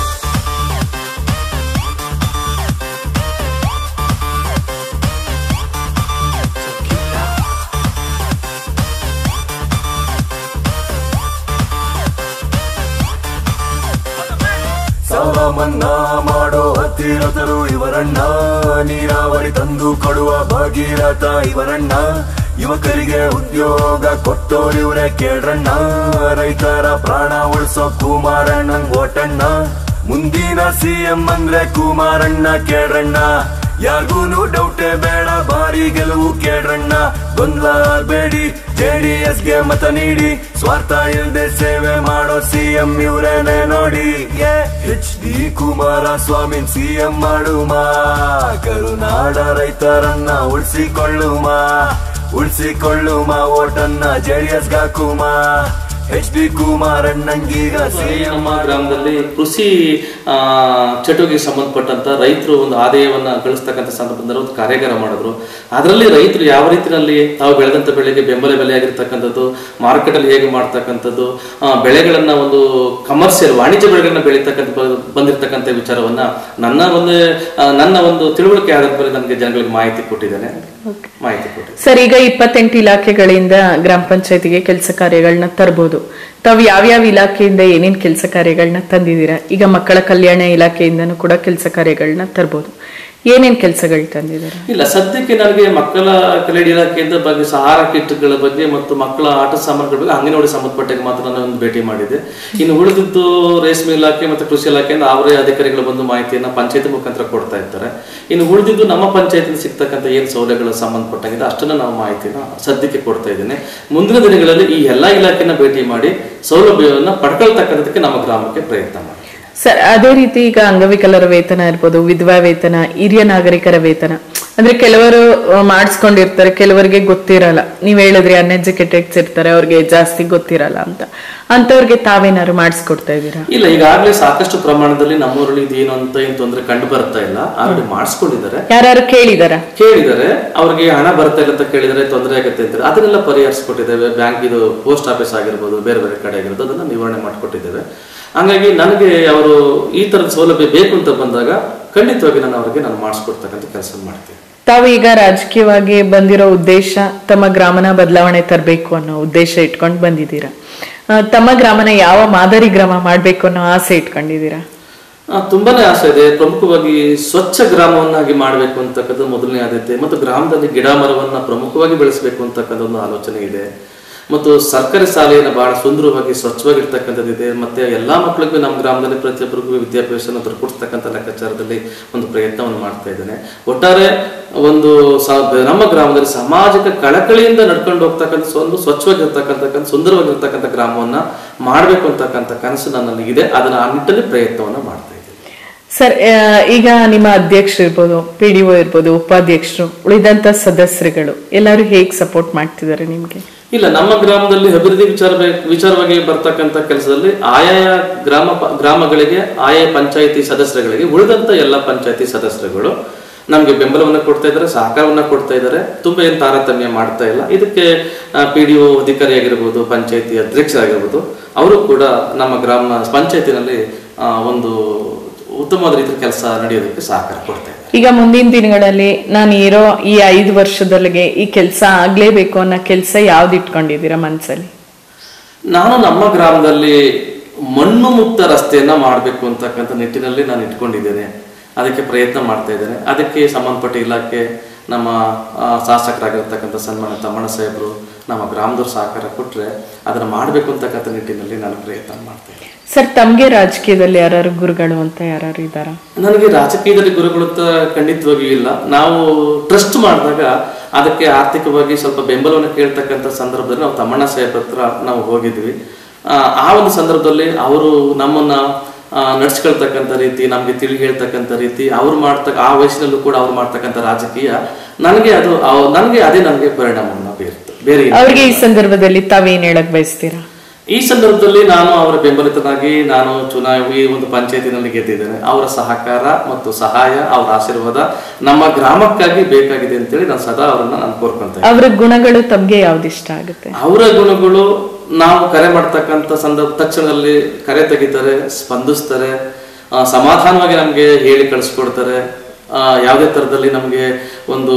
ಸಾಲ ಮನ್ನಾ ಮಾಡೋ ಹತ್ತಿರತರು ಇವರಣ್ಣ ನೀರಾವರಿ ತಂದು ಕೊಡುವ ಭಾಗೀರಥ ಇವರಣ್ಣ ಯುವಕರಿಗೆ ಉದ್ಯೋಗ ಕೊಟ್ಟೋರಿವ್ರೆ ಕೇಳ್ರಣ್ಣ ರೈತರ ಪ್ರಾಣ ಉಳಿಸೋ ಕುಮಾರಣ್ಣಂಗ್ ಓಟಣ್ಣ ಮುಂದಿನ ಸಿಎಂ ಅಂದ್ರೆ ಕುಮಾರಣ್ಣ ಕೇಳ್ರಣ್ಣ ಯಾರ್ಗೂನು ಡೌಟೇ ಬೇಡ ಬಾರಿ ಗೆಲುವು ಕೇಳ್ರಣ್ಣ ಗೊಂದಲ ಬೇಡಿ ಜೆಡಿಎಸ್ ಗೆ ಮತ ನೀಡಿ ಸ್ವಾರ್ಥ ಇಲ್ದೆ ಸೇವೆ ಮಾಡೋ ಸಿಎಂ ಇವ್ರೇನೆ ನೋಡಿ ಎಚ್ ಡಿ ಕುಮಾರಸ್ವಾಮಿ ಸಿಎಂ ಮಾಡುಮ ಕರುನಾಡ ರೈತರನ್ನ ಉಳಿಸಿಕೊಳ್ಳುಮ ಉಳಿಸಿಕೊಳ್ಳುಮ ಓಟನ್ನ ಜೆಡಿಎಸ್ ಹಾಕುಮ ಎಚ್ ಡಿ ಕುಮಾರಣ್ಣಂಗೀಗ ಈ ಸಿಎಂ ನಮ್ಮ ಗ್ರಾಮದಲ್ಲಿ ಕೃಷಿ ಆ, ಚಟುವಟಿಕೆಗೆ ಸಂಬಂಧಪಟ್ಟಂತ ರೈತರು ಒಂದು ಆದಾಯವನ್ನ ಗಳಿಸ್ತಕ್ಕಂಥ ಸಂದರ್ಭದಲ್ಲಿ ಒಂದು ಕಾರ್ಯಾಗಾರ ಮಾಡಿದ್ರು ಅದರಲ್ಲಿ ರೈತರು ಯಾವ ರೀತಿಯಲ್ಲಿ ತಾವು ಬೆಳೆದಂತ ಬೆಳೆಗೆ ಬೆಂಬಲ ಬೆಲೆ ಆಗಿರ್ತಕ್ಕಂಥದ್ದು ಮಾರುಕಟ್ಟೆಯಲ್ಲಿ ಹೇಗೆ ಮಾಡ್ತಕ್ಕಂಥದ್ದು ಆ, ಬೆಳೆಗಳನ್ನ ಒಂದು ಕಮರ್ಷಿಯಲ್ ವಾಣಿಜ್ಯ ಬೆಳೆಗಳನ್ನ ಬೆಳೀತಕ್ಕಂಥ ಬ- ಬಂದಿರತಕ್ಕಂಥ ವಿಚಾರವನ್ನ ನನ್ನ ಒಂದು ಆ, ನನ್ನ ಒಂದು ತಿಳುವಳಿಕೆ ಆಧಾರದ ಮೇಲೆ ನನಗೆ ಜನಗಳಿಗೆ ಮಾಹಿತಿ ಕೊಟ್ಟಿದ್ದೇನೆ ಮಾಹಿತಿ ಕೊಟ್ಟಿದ್ದೇನೆ ಸರ್ ಈಗ ಇಪ್ಪತ್ತೆಂಟು ಇಲಾಖೆಗಳಿಂದ ಗ್ರಾಮ ಪಂಚಾಯತಿಗೆ ಕೆಲಸ ಕಾರ್ಯಗಳನ್ನ ತರಬಹುದು ತಾವು ಯಾವ್ಯಾವ ಇಲಾಖೆಯಿಂದ ಏನೇನ್ ಕೆಲಸ ಕಾರ್ಯಗಳನ್ನ ತಂದಿದ್ದೀರಾ ಈಗ ಮಕ್ಕಳ ಕಲ್ಯಾಣ ಇಲಾಖೆಯಿಂದನೂ ಕೂಡ ಕೆಲಸ ಕಾರ್ಯಗಳನ್ನ ತರಬಹುದು ಏನೇನ್ ಕೆಲಸಗಳು ತಂದಿದ್ದೀರಾ ಇಲ್ಲ ಸದ್ಯಕ್ಕೆ ನನಗೆ ಮಕ್ಕಳ ಕಲ್ಯಾಣ ಇಲಾಖೆಯಿಂದ ಬಗ್ಗೆ ಆಹಾರ ಕಿಟ್ಗಳ ಬಗ್ಗೆ ಮತ್ತು ಮಕ್ಕಳ ಆಟ ಸಾಮಾನುಗಳ ಬಗ್ಗೆ ಅಂಗನವಾಡಿ ಸಂಬಂಧಪಟ್ಟಾಗ ಮಾತ್ರ ನಾನು ಒಂದು ಭೇಟಿ ಮಾಡಿದ್ದೆ ಇನ್ನು ಉಳಿದಿದ್ದು ರೇಷ್ಮೆ ಇಲಾಖೆ ಮತ್ತು ಕೃಷಿ ಇಲಾಖೆಯಿಂದ ಅವರೇ ಅಧಿಕಾರಿಗಳು ಬಂದು ಮಾಹಿತಿಯನ್ನ ಪಂಚಾಯತ್ ಮುಖಾಂತರ ಕೊಡ್ತಾ ಇರ್ತಾರೆ ಇನ್ನು ಉಳಿದಿದ್ದು ನಮ್ಮ ಪಂಚಾಯತಿನ ಸಿಗ್ತಕ್ಕಂಥ ಏನು ಸೌಲಭ್ಯಗಳು ಸಂಬಂಧಪಟ್ಟಾಗಿದೆ ಅಷ್ಟನ್ನ ನಾವು ಮಾಹಿತಿನ ಸದ್ಯಕ್ಕೆ ಕೊಡ್ತಾ ಇದ್ದೇನೆ ಮುಂದಿನ ದಿನಗಳಲ್ಲಿ ಈ ಎಲ್ಲಾ ಇಲಾಖೆನ ಭೇಟಿ ಮಾಡಿ ಸೌಲಭ್ಯವನ್ನ ಪಡ್ಕೊಳ್ತಕ್ಕಂಥದಕ್ಕೆ ನಮ್ಮ ಗ್ರಾಮಕ್ಕೆ ಪ್ರಯತ್ನ ಮಾಡಿ ಸರ್ ಅದೇ ರೀತಿ ಈಗ ಅಂಗವಿಕಲರ ವೇತನ ಇರ್ಬೋದು ವಿಧವಾ ವೇತನ ಹಿರಿಯ ನಾಗರಿಕರ ವೇತನ ಅಂದ್ರೆ ಕೆಲವರು ಆ, ಮಾಡಿಸ್ಕೊಂಡಿರ್ತಾರೆ ಕೆಲವರಿಗೆ ಗೊತ್ತಿರಲ್ಲ ನೀವ್ ಹೇಳಿದ್ರಿ ಅನ್ಎಜುಕೇಟೆಡ್ಸ್ ಇರ್ತಾರೆ ಅವ್ರಿಗೆ ಜಾಸ್ತಿ ಗೊತ್ತಿರಲ್ಲ ಅಂತ ಅಂತವ್ರಿಗೆ ತಾವೇನಾದ್ರು ಮಾಡಿಸ್ಕೊಡ್ತಾ ಇದ್ದೀರಾ ಇಲ್ಲ ಈಗಾಗಲೇ ಸಾಕಷ್ಟು ಪ್ರಮಾಣದಲ್ಲಿ ನಮ್ಮೂರಲ್ಲಿ ಇದೇನು ಅಂತ ಏನು ತೊಂದರೆ ಕಂಡು ಬರ್ತಾ ಇಲ್ಲ ಆಲ್ರೆಡಿ ಮಾಡಿಸ್ಕೊಂಡಿದ್ದಾರೆ ಯಾರು ಕೇಳಿದಾರ ಕೇಳಿದರೆ ಅವ್ರಿಗೆ ಹಣ ಬರ್ತಾ ಇಲ್ಲ ಅಂತ ಕೇಳಿದರೆ ತೊಂದರೆ ಆಗುತ್ತೆ ಅಂತಾರೆ ಅದನ್ನೆಲ್ಲ ಪರಿಹರಿಸ್ಕೊಟ್ಟಿದ್ದೇವೆ ಬ್ಯಾಂಕ್ ಇದು ಪೋಸ್ಟ್ ಆಫೀಸ್ ಆಗಿರ್ಬೋದು ಬೇರೆ ಬೇರೆ ಕಡೆ ಆಗಿರ್ಬೋದು ಅದನ್ನ ನಿವಾರಣೆ ಮಾಡಿಕೊಟ್ಟಿದ್ದೇವೆ ಹಂಗಾಗಿ ನನಗೆ ಅವರು ಈ ತರದ ಸೌಲಭ್ಯ ಬೇಕು ಅಂತ ಬಂದಾಗ ಖಂಡಿತವಾಗಿ ನಾನು ಅವರಿಗೆ ನಾನು ಮಾಡಿಸ್ಕೊಡ್ತಕ್ಕಂಥ ಕೆಲಸ ಮಾಡ್ತೀನಿ ತಾವು ಈಗ ರಾಜಕೀಯವಾಗಿ ಬಂದಿರೋ ಉದ್ದೇಶ ತಮ್ಮ ಗ್ರಾಮನ ಬದಲಾವಣೆ ತರಬೇಕು ಅನ್ನೋ ಉದ್ದೇಶ ಇಟ್ಕೊಂಡು ಬಂದಿದ್ದೀರಾ ಆ, ತಮ್ಮ ಗ್ರಾಮನ ಯಾವ ಮಾದರಿ ಗ್ರಾಮ ಮಾಡ್ಬೇಕು ಅನ್ನೋ ಆಸೆ ಇಟ್ಕೊಂಡಿದ್ದೀರಾ ಆ, ತುಂಬಾನೇ ಆಸೆ ಇದೆ ಪ್ರಮುಖವಾಗಿ ಸ್ವಚ್ಛ ಗ್ರಾಮವನ್ನಾಗಿ ಮಾಡಬೇಕು ಅಂತಕ್ಕಂಥದ್ದು ಮೊದಲನೇ ಆದ್ಯತೆ ಮತ್ತು ಗ್ರಾಮದಲ್ಲಿ ಗಿಡ ಮರವನ್ನ ಪ್ರಮುಖವಾಗಿ ಬೆಳೆಸಬೇಕು ಅಂತಕ್ಕಂಥ ಒಂದು ಆಲೋಚನೆ ಇದೆ ಮತ್ತು ಸರ್ಕಾರಿ ಶಾಲೆಯನ್ನು ಬಹಳ ಸುಂದರವಾಗಿ ಸ್ವಚ್ಛವಾಗಿರ್ತಕ್ಕಂಥದ್ದಿದೆ ಮತ್ತೆ ಎಲ್ಲಾ ಮಕ್ಕಳಿಗೂ ನಮ್ಮ ಗ್ರಾಮದಲ್ಲಿ ಪ್ರತಿಯೊಬ್ಬರಿಗೂ ವಿದ್ಯಾಭ್ಯಾಸನ ದೊರಕಿಸ್ತಕ್ಕಂಥ ಲೆಕ್ಕಾಚಾರದಲ್ಲಿ ಒಂದು ಪ್ರಯತ್ನವನ್ನು ಮಾಡ್ತಾ ಇದ್ದೇನೆ ಒಟ್ಟಾರೆ ಒಂದು ಸ- ನಮ್ಮ ಗ್ರಾಮದಲ್ಲಿ ಸಾಮಾಜಿಕ ಕಳಕಳಿಯಿಂದ ನಡ್ಕೊಂಡು ಹೋಗ್ತಕ್ಕಂಥ ಒಂದು ಸ್ವಚ್ಛವಾಗಿರ್ತಕ್ಕಂಥ ಸುಂದರವಾಗಿರ್ತಕ್ಕಂಥ ಗ್ರಾಮವನ್ನ ಮಾಡಬೇಕು ಅಂತಕ್ಕಂಥ ಕನಸು ನನ್ನಲ್ಲಿ ಇದೆ ಅದನ್ನ ಆ ನಿಟ್ಟಲ್ಲಿ ಪ್ರಯತ್ನವನ್ನ ಮಾಡ್ತಾ ಇದ್ದೀನಿ ಸರ್ ಆ, ಈಗ ನಿಮ್ಮ ಅಧ್ಯಕ್ಷರು ಇರ್ಬೋದು ಪಿ ಡಿ ಒ ಇರ್ಬೋದು ಉಪಾಧ್ಯಕ್ಷರು ಉಳಿದಂತ ಸದಸ್ಯರುಗಳು ಎಲ್ಲರೂ ಹೇಗ್ ಸಪೋರ್ಟ್ ಮಾಡ್ತಿದ್ದಾರೆ ನಿಮ್ಗೆ ಇಲ್ಲ ನಮ್ಮ ಗ್ರಾಮದಲ್ಲಿ ಅಭಿವೃದ್ಧಿ ವಿಚಾರ ವಿಚಾರವಾಗಿ ಬರ್ತಕ್ಕಂಥ ಕೆಲಸದಲ್ಲಿ ಆಯಾಯ ಗ್ರಾಮ ಪ- ಗ್ರಾಮಗಳಿಗೆ ಆಯಾ ಪಂಚಾಯಿತಿ ಸದಸ್ಯರುಗಳಿಗೆ ಉಳಿದಂತ ಎಲ್ಲ ಪಂಚಾಯಿತಿ ಸದಸ್ಯರುಗಳು ನಮಗೆ ಬೆಂಬಲವನ್ನು ಕೊಡ್ತಾ ಇದ್ದಾರೆ ಸಹಕಾರವನ್ನ ಕೊಡ್ತಾ ಇದ್ದಾರೆ ತುಂಬಾ ಏನು ತಾರತಮ್ಯ ಮಾಡ್ತಾ ಇಲ್ಲ ಇದಕ್ಕೆ ಪಿ ಡಿ ಒ ಅಧಿಕಾರಿ ಆಗಿರ್ಬೋದು ಪಂಚಾಯಿತಿ ಅಧ್ಯಕ್ಷರಾಗಿರ್ಬೋದು ಅವರು ಕೂಡ ನಮ್ಮ ಗ್ರಾಮ ಪಂಚಾಯತಿನಲ್ಲಿ ಆ, ಒಂದು ಉತ್ತಮವಾದ ರೀತಿಯ ಕೆಲಸ ನಡೆಯೋದಕ್ಕೆ ಸಹಕಾರ ಕೊಡ್ತಾ ಇದ್ದಾರೆ ಈಗ ಮುಂದಿನ ದಿನಗಳಲ್ಲಿ ನಾನು ಇರೋ ಈ ಐದು ವರ್ಷದೊಳಗೆ ಈ ಕೆಲಸ ಆಗ್ಲೇಬೇಕು ಅನ್ನೋ ಕೆಲಸ ಯಾವ್ದು ಇಟ್ಕೊಂಡಿದ್ದೀರಾ ಮನ್ಸಲ್ಲಿ ನಾನು ನಮ್ಮ ಗ್ರಾಮದಲ್ಲಿ ಮಣ್ಣು ಮುಕ್ತ ರಸ್ತೆಯನ್ನ ಮಾಡಬೇಕು ಅಂತಕ್ಕಂಥ ನಿಟ್ಟಿನಲ್ಲಿ ನಾನು ಇಟ್ಕೊಂಡಿದ್ದೇನೆ ಅದಕ್ಕೆ ಪ್ರಯತ್ನ ಮಾಡ್ತಾ ಇದ್ದೇನೆ ಅದಕ್ಕೆ ಸಂಬಂಧಪಟ್ಟ ಇಲಾಖೆ ನಮ್ಮ ಆ, ಶಾಸಕರಾಗಿರ್ತಕ್ಕಂಥ ಸನ್ಮಾನ ತಮ್ಮಣ್ಣ ಸಾಹೇಬರು ನಮ್ಮ ಗ್ರಾಮದವ್ರು ಸಹಕಾರ ಕೊಟ್ಟರೆ ಅದನ್ನು ಮಾಡಬೇಕು ಅಂತಕ್ಕಂಥ ನಿಟ್ಟಿನಲ್ಲಿ ನಾನು ಪ್ರಯತ್ನ ಮಾಡ್ತಾ ಇದ್ದೇನೆ ಸರ್ ತಮ್ಗೆ ರಾಜಕೀಯದಲ್ಲಿ ಯಾರು ಗುರುಗಳು ಅಂತ ಯಾರು ಇದ್ದಾರ ನನಗೆ ರಾಜಕೀಯದಲ್ಲಿ ಗುರುಗಳು ಅಂತ ಖಂಡಿತವಾಗಿಯೂ ಇಲ್ಲ ನಾವು ಟ್ರಸ್ಟ್ ಮಾಡಿದಾಗ ಅದಕ್ಕೆ ಆರ್ಥಿಕವಾಗಿ ಸ್ವಲ್ಪ ಬೆಂಬಲವನ್ನು ಕೇಳ್ತಕ್ಕಂಥ ಸಂದರ್ಭದಲ್ಲಿ ನಾವು ತಮ್ಮಣ್ಣ ಸಾಹೇಬ್ ಹತ್ರ ನಾವು ಹೋಗಿದ್ವಿ ಆ, ಆ ಒಂದು ಸಂದರ್ಭದಲ್ಲಿ ಅವರು ನಮ್ಮನ್ನ ಆ, ನಡ್ಸ್ಕೊಳ್ತಕ್ಕಂಥ ರೀತಿ ನಮಗೆ ತಿಳಿ ಹೇಳ್ತಕ್ಕಂಥ ರೀತಿ ಅವ್ರು ಮಾಡ್ತಕ್ಕ ಆ ವಯಸ್ಸಿನಲ್ಲೂ ಕೂಡ ಅವ್ರು ಮಾಡ್ತಕ್ಕಂಥ ರಾಜಕೀಯ ನನಗೆ ಅದು ಅವ್- ನನಗೆ ಅದೇ ನನಗೆ ಪರಿಣಾಮವನ್ನು ಬೀರುತ್ತೆ ಬೇರೆ ಏನು ಅವ್ರಿಗೆ ಈ ಸಂದರ್ಭದಲ್ಲಿ ತಾವೇನ್ ಹೇಳಕ್ ಬಯಸ್ತೀರಾ ಈ ಸಂದರ್ಭದಲ್ಲಿ ನಾನು ಅವರ ಬೆಂಬಲಿತನಾಗಿ ನಾನು ಚುನಾವಣೆ ಈ ಒಂದು ಪಂಚಾಯತಿನಲ್ಲಿ ಗೆದ್ದಿದ್ದೇನೆ ಅವರ ಸಹಕಾರ ಮತ್ತು ಸಹಾಯ ಅವರ ಆಶೀರ್ವಾದ ನಮ್ಮ ಗ್ರಾಮಕ್ಕಾಗಿ ಬೇಕಾಗಿದೆ ಅಂತೇಳಿ ನಾನು ಸದಾ ಅವರನ್ನ ನಾನು ಕೋರ್ಕೊಂತ ಇದ್ದೀನಿ. ಅವ್ರ ಗುಣಗಳು ತಮ್ಗೆ ಯಾವ್ದು ಇಷ್ಟ ಆಗುತ್ತೆ ಅವರ ಗುಣಗಳು ನಾವು ಕರೆ ಮಾಡ್ತಕ್ಕಂಥ ಸಂದರ್ಭ ತಕ್ಷಣದಲ್ಲಿ ಕರೆ ತೆಗಿತಾರೆ ಸ್ಪಂದಿಸ್ತಾರೆ ಆ, ಸಮಾಧಾನವಾಗಿ ನಮಗೆ ಹೇಳಿ ಕಳಿಸ್ಕೊಡ್ತಾರೆ ಆ, ಯಾವುದೇ ಥರದಲ್ಲಿ ನಮಗೆ ಒಂದು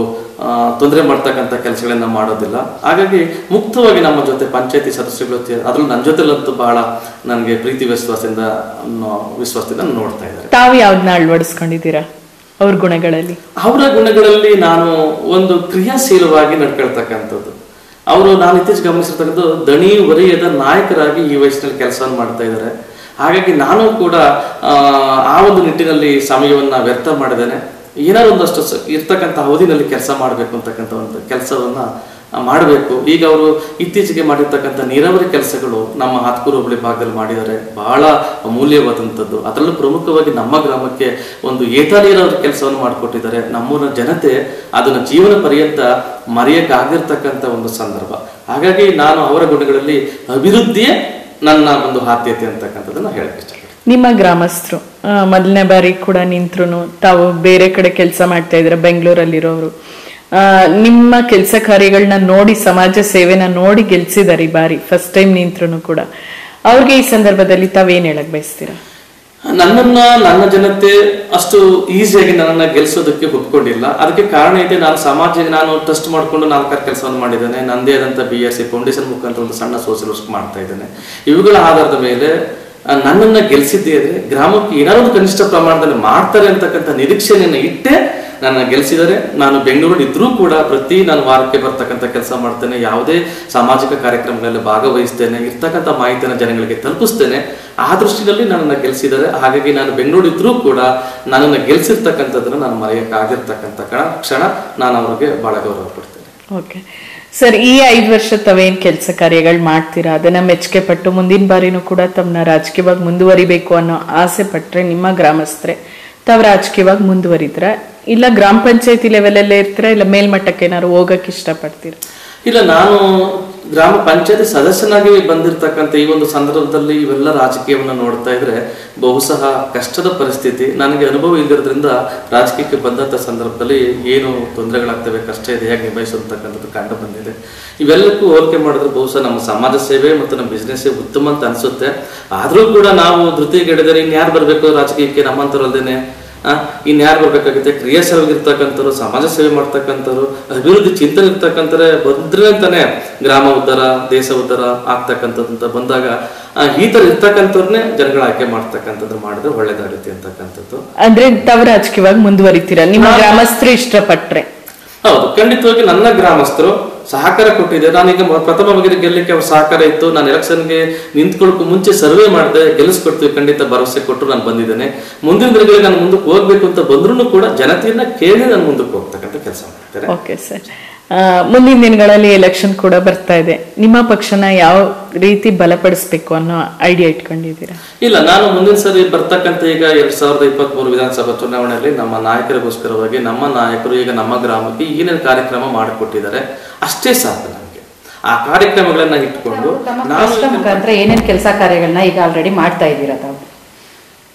ತೊಂದರೆ ಮಾಡ್ತಕ್ಕಂಥ ಕೆಲಸಗಳನ್ನ ಮಾಡೋದಿಲ್ಲ ಹಾಗಾಗಿ ಮುಕ್ತವಾಗಿ ನಮ್ಮ ಜೊತೆ ಪಂಚಾಯತಿ ಸದಸ್ಯಗಳ ಜೊತೆ ಅದ್ರಲ್ಲಿ ನನ್ನ ಜೊತೆಲಂತೂ ಬಹಳ ನನಗೆ ಪ್ರೀತಿ ವಿಶ್ವಾಸದಿಂದ ಅನ್ನೋ ವಿಶ್ವಾಸದಿಂದ ನೋಡ್ತಾ ಇದ್ದಾರೆ ತಾವು ಯಾವ್ದನ್ನ ಅಳವಡಿಸ್ಕೊಂಡಿದ್ದೀರಾ ಅವ್ರ ಗುಣಗಳಲ್ಲಿ ಅವರ ಗುಣಗಳಲ್ಲಿ ನಾನು ಒಂದು ಕ್ರಿಯಾಶೀಲವಾಗಿ ನಡ್ಕೊಳ್ತಕ್ಕಂಥದ್ದು ಅವರು ನಾನು ಇತ್ತೀಚೆಗೆ ಗಮನಿಸಿರ್ತಕ್ಕಂಥದ್ದು ದಣಿ ವರಿಯದ ನಾಯಕರಾಗಿ ಈ ವಯಸ್ಸಿನಲ್ಲಿ ಕೆಲಸವನ್ನು ಮಾಡ್ತಾ ಇದ್ದಾರೆ ಹಾಗಾಗಿ ನಾನು ಕೂಡ ಆ, ಆ ಒಂದು ನಿಟ್ಟಿನಲ್ಲಿ ಸಮಯವನ್ನ ವ್ಯರ್ಥ ಮಾಡಿದ್ದೇನೆ ಏನಾದ್ರು ಒಂದಷ್ಟು ಸ- ಇರ್ತಕ್ಕಂಥ ಅವಧಿನಲ್ಲಿ ಕೆಲಸ ಮಾಡಬೇಕು ಅಂತಕ್ಕಂಥ ಒಂದು ಕೆಲಸವನ್ನ ಮಾಡಬೇಕು ಈಗ ಅವರು ಇತ್ತೀಚೆಗೆ ಮಾಡಿರ್ತಕ್ಕಂಥ ನೀರಾವರಿ ಕೆಲಸಗಳು ನಮ್ಮ ಹಾತ್ಕೂರು ಹೋಬಳಿ ಭಾಗದಲ್ಲಿ ಮಾಡಿದ್ದಾರೆ ಬಹಳ ಅಮೂಲ್ಯವಾದಂಥದ್ದು ಅದರಲ್ಲೂ ಪ್ರಮುಖವಾಗಿ ನಮ್ಮ ಗ್ರಾಮಕ್ಕೆ ಒಂದು ಏತ ನೀರಾವರಿ ಕೆಲಸವನ್ನು ಮಾಡಿಕೊಟ್ಟಿದ್ದಾರೆ ನಮ್ಮೂರಿನ ಜನತೆ ಅದನ್ನ ಜೀವನ ಪರ್ಯಂತ ಮರೆಯಕ್ಕಾಗಿರ್ತಕ್ಕಂಥ ಒಂದು ಸಂದರ್ಭ ಹಾಗಾಗಿ ನಾನು ಅವರ ಗುಣಗಳಲ್ಲಿ ಅಭಿವೃದ್ಧಿಯೇ ನನ್ನ ಒಂದು ಆದ್ಯತೆ ಅಂತಕ್ಕಂಥದ್ದನ್ನ ಹೇಳಕ್ಕೆ ಇಷ್ಟಪಡ್ತೀನಿ ನಿಮ್ಮ ಗ್ರಾಮಸ್ಥರು ಆ, ಮೊದಲನೇ ಬಾರಿ ಕೂಡ ನಿಂತ್ರು ತಾವು ಬೇರೆ ಕಡೆ ಕೆಲಸ ಮಾಡ್ತಾ ಇದ್ರ ಬೆಂಗಳೂರಲ್ಲಿರೋರು ಆ, ನಿಮ್ಮ ಕೆಲಸ ಕಾರ್ಯಗಳನ್ನ ನೋಡಿ ಸಮಾಜ ಸೇವೆನ ನೋಡಿ ಗೆಲ್ಸಿದಾರೆ ಈ ಬಾರಿ ಫಸ್ಟ್ ಟೈಮ್ ನಿಂತ್ರು ಕೂಡ ಅವ್ರಿಗೆ ಈ ಸಂದರ್ಭದಲ್ಲಿ ತಾವೇನ್ ಹೇಳಕ್ ಬಯಸ್ತೀರಾ ನನ್ನನ್ನ ನನ್ನ ಜನತೆ ಅಷ್ಟು ಈಸಿಯಾಗಿ ನನ್ನನ್ನ ಗೆಲ್ಸೋದಕ್ಕೆ ಒಪ್ಕೊಂಡಿಲ್ಲ ಅದಕ್ಕೆ ಕಾರಣ ಇದೆ ನಾನು ಸಮಾಜ ನಾನು ಟ್ರಸ್ಟ್ ಮಾಡ್ಕೊಂಡು ನಾಲ್ಕಾರು ಕೆಲಸವನ್ನು ಮಾಡಿದ್ದೇನೆ ನಂದೇ ಆದಂತ ಬಿ ಎಸ್ ಸಿ ಫೌಂಡೇಶನ್ ಮುಖಾಂತರ ಒಂದು ಸಣ್ಣ ಸೋಷಿಯಲ್ ವರ್ಕ್ ಮಾಡ್ತಾ ಇದ್ದೇನೆ ಇವುಗಳ ಆಧಾರದ ಮೇಲೆ ಆ, ನನ್ನನ್ನ ಗೆಲ್ಸಿದ್ದೇ ಇದ್ರೆ ಗ್ರಾಮಕ್ಕೆ ಏನಾದ್ರು ಒಂದು ಕನಿಷ್ಠ ಪ್ರಮಾಣದಲ್ಲಿ ಮಾಡ್ತಾರೆ ಅಂತಕ್ಕಂಥ ನಿರೀಕ್ಷೆಯನ್ನು ಇಟ್ಟೆ ನನ್ನ ಗೆಲ್ಸಿದರೆ ನಾನು ಬೆಂಗಳೂರಲ್ಲಿ ಇದ್ರೂ ಕೂಡ ಪ್ರತಿ ನಾನು ವಾರಕ್ಕೆ ಬರ್ತಕ್ಕಂಥ ಕೆಲಸ ಮಾಡ್ತೇನೆ ಯಾವುದೇ ಸಾಮಾಜಿಕ ಕಾರ್ಯಕ್ರಮಗಳಲ್ಲಿ ಭಾಗವಹಿಸ್ತೇನೆ ಇರ್ತಕ್ಕಂಥ ಮಾಹಿತಿಯನ್ನು ಜನಗಳಿಗೆ ತಲುಪಿಸ್ತೇನೆ ಆ ದೃಷ್ಟಿಯಲ್ಲಿ ನನ್ನನ್ನು ಗೆಲ್ಸಿದ್ದಾರೆ ಹಾಗಾಗಿ ನಾನು ಬೆಂಗಳೂರು ಇದ್ರೂ ಕೂಡ ನನ್ನನ್ನು ಗೆಲ್ಸಿರ್ತಕ್ಕಂಥದ್ದನ್ನು ನಾನು ಮರೆಯಕ್ಕಾಗಿರ್ತಕ್ಕಂಥ ಕಣ ಕ್ಷಣ ನಾನು ಅವ್ರಿಗೆ ಬಹಳ ಗೌರವ ಕೊಡ್ತೇನೆ ಓಕೆ ಸರ್ ಈ ಐದು ವರ್ಷ ತಾವೇನ್ ಕೆಲಸ ಕಾರ್ಯಗಳು ಮಾಡ್ತೀರಾ ಅದನ್ನ ಮೆಚ್ಚುಗೆ ಪಟ್ಟು ಮುಂದಿನ ಬಾರಿನೂ ಕೂಡ ತಮ್ಮನ್ನ ರಾಜಕೀಯವಾಗಿ ಮುಂದುವರಿಬೇಕು ಅನ್ನೋ ಆಸೆ ಪಟ್ರೆ ನಿಮ್ಮ ಗ್ರಾಮಸ್ಥರೇ ತಾವು ರಾಜಕೀಯವಾಗಿ ಮುಂದುವರಿದ್ರ ಇಲ್ಲ ಗ್ರಾಮ ಪಂಚಾಯತಿ ಲೆವೆಲಲ್ಲೇ ಇರ್ತೀರಾ ಇಲ್ಲ ಮೇಲ್ಮಟ್ಟಕ್ಕೆ ಏನಾದ್ರು ಹೋಗಕ್ಕೆ ಇಷ್ಟಪಡ್ತೀರಾ ಇಲ್ಲ ನಾನು ಗ್ರಾಮ ಪಂಚಾಯತಿ ಸದಸ್ಯನಾಗಿ ಬಂದಿರತಕ್ಕಂಥ ಈ ಒಂದು ಸಂದರ್ಭದಲ್ಲಿ ಇವೆಲ್ಲ ರಾಜಕೀಯವನ್ನು ನೋಡ್ತಾ ಇದ್ರೆ ಬಹುಶಃ ಕಷ್ಟದ ಪರಿಸ್ಥಿತಿ ನನಗೆ ಅನುಭವ ಇಲ್ಲದ್ರಿಂದ ರಾಜಕೀಯಕ್ಕೆ ಬಂದಂಥ ಸಂದರ್ಭದಲ್ಲಿ ಏನು ತೊಂದರೆಗಳಾಗ್ತವೆ ಕಷ್ಟ ಇದೆ ಹೇಗೆ ನಿಭಾಯಿಸತಕ್ಕಂಥದ್ದು ಕಂಡು ಬಂದಿದೆ ಇವೆಲ್ಲಕ್ಕೂ ಹೋಲಿಕೆ ಮಾಡಿದ್ರೆ ಬಹುಶಃ ನಮ್ಮ ಸಮಾಜ ಸೇವೆ ಮತ್ತು ನಮ್ಮ ಬಿಸ್ನೆಸ್ ಉತ್ತಮ ಅಂತ ಅನಿಸುತ್ತೆ ಆದರೂ ಕೂಡ ನಾವು ಧೃತಿಗೆಡಿದರೆ ಇನ್ಯಾರು ಬರಬೇಕು ರಾಜಕೀಯಕ್ಕೆ ನಮ್ಮಂತರಲ್ದೇನೆ ಆ, ಇನ್ಯಾರು ಬರ್ಬೇಕಾಗುತ್ತೆ ಕ್ರಿಯಾಶೀಲವಾಗಿರ್ತಕ್ಕಂಥವ್ರು ಸಮಾಜ ಸೇವೆ ಮಾಡ್ತಕ್ಕಂಥವ್ರು ಅಭಿವೃದ್ಧಿ ಚಿಂತನೆ ಇರ್ತಕ್ಕಂಥವ್ರೆ ಬಂದ್ರೆ ಅಂತಾನೆ ಗ್ರಾಮ ಉದ್ಧಾರ ದೇಶ ಉದ್ಧಾರ ಆಗ್ತಕ್ಕಂಥದ್ದು ಅಂತ ಬಂದಾಗ ಆ, ಈ ತರ ಇರ್ತಕ್ಕಂಥವ್ರನ್ನೇ ಜನಗಳ ಆಯ್ಕೆ ಮಾಡ್ತಕ್ಕಂಥದ್ದು ಮಾಡಿದ್ರೆ ಒಳ್ಳೇದಾಗುತ್ತೆ ಅಂತಕ್ಕಂಥದ್ದು ಅಂದ್ರೆ ತಾವು ರಾಜಕೀಯವಾಗಿ ಮುಂದುವರಿತೀರಾ ನಿಮ್ಮ ಗ್ರಾಮಸ್ಥರು ಇಷ್ಟಪಟ್ರೆ ಹೌದು ಖಂಡಿತವಾಗಿ ನನ್ನ ಗ್ರಾಮಸ್ಥರು ಸಹಕಾರ ಕೊಟ್ಟಿದೆ ನಾನೀಗ ಮ- ಪ್ರಥಮ ಬಗೆಗೆ ಗೆಲ್ಲಕ್ಕೆ ಅವ್ರ ಸಹಕಾರ ಇತ್ತು ನಾನು ಎಲೆಕ್ಷನ್ಗೆ ನಿಂತ್ಕೊಳ್ಳೋಕೆ ಮುಂಚೆ ಸರ್ವೆ ಮಾಡಿದೆ ಗೆಲ್ಲಿಸ್ಕೊಡ್ತೀವಿ ಖಂಡಿತ ಭರವಸೆ ಕೊಟ್ಟು ನಾನು ಬಂದಿದ್ದೇನೆ ಮುಂದಿನ ದಿನಗಳಿಗೆ ನಾನು ಮುಂದಕ್ಕೆ ಹೋಗ್ಬೇಕು ಅಂತ ಬಂದ್ರೂ ಕೂಡ ಜನತೆಯನ್ನ ಕೇಳಿ ನಾನು ಮುಂದಕ್ಕೆ ಹೋಗ್ತಕ್ಕಂಥ ಕೆಲಸ ಮಾಡ್ತೇನೆ ಓಕೆ ಸರ್ ಮುಂದಿನ ದಿನಗಳಲ್ಲಿ ಎಲೆಕ್ಷನ್ ಕೂಡ ಬರ್ತಾ ಇದೆ ನಿಮ್ಮ ಪಕ್ಷನ ಯಾವ ರೀತಿ ಬಲಪಡಿಸ್ಬೇಕು ಅನ್ನೋ ಐಡಿಯಾ ಇಟ್ಕೊಂಡಿದ್ದೀರಾ ಇಲ್ಲ ನಾನು ಮುಂದಿನ ಸರಿ ಬರ್ತಕ್ಕಂಥ ಈಗ ಎರಡ್ ಸಾವಿರದ ಇಪ್ಪತ್ತ್ ಮೂರು ವಿಧಾನಸಭಾ ಚುನಾವಣೆಯಲ್ಲಿ ನಮ್ಮ ನಾಯಕರಿಗೋಸ್ಕರವಾಗಿ ನಮ್ಮ ನಾಯಕರು ಈಗ ನಮ್ಮ ಗ್ರಾಮಕ್ಕೆ ಏನೇನು ಕಾರ್ಯಕ್ರಮ ಮಾಡಿಕೊಟ್ಟಿದ್ದಾರೆ ಅಷ್ಟೇ ಸಾಕು ನಮಗೆ ಆ ಕಾರ್ಯಕ್ರಮಗಳನ್ನ ಇಟ್ಕೊಂಡು ತಮ್ಮ ನಾನು ರಾಷ್ಟ್ರ ಮುಖಾಂತರ ಏನೇನ್ ಕೆಲಸ ಕಾರ್ಯಗಳನ್ನ ಈಗ ಆಲ್ರೆಡಿ ಮಾಡ್ತಾ ಇದ್ದೀರಾ ತಾವು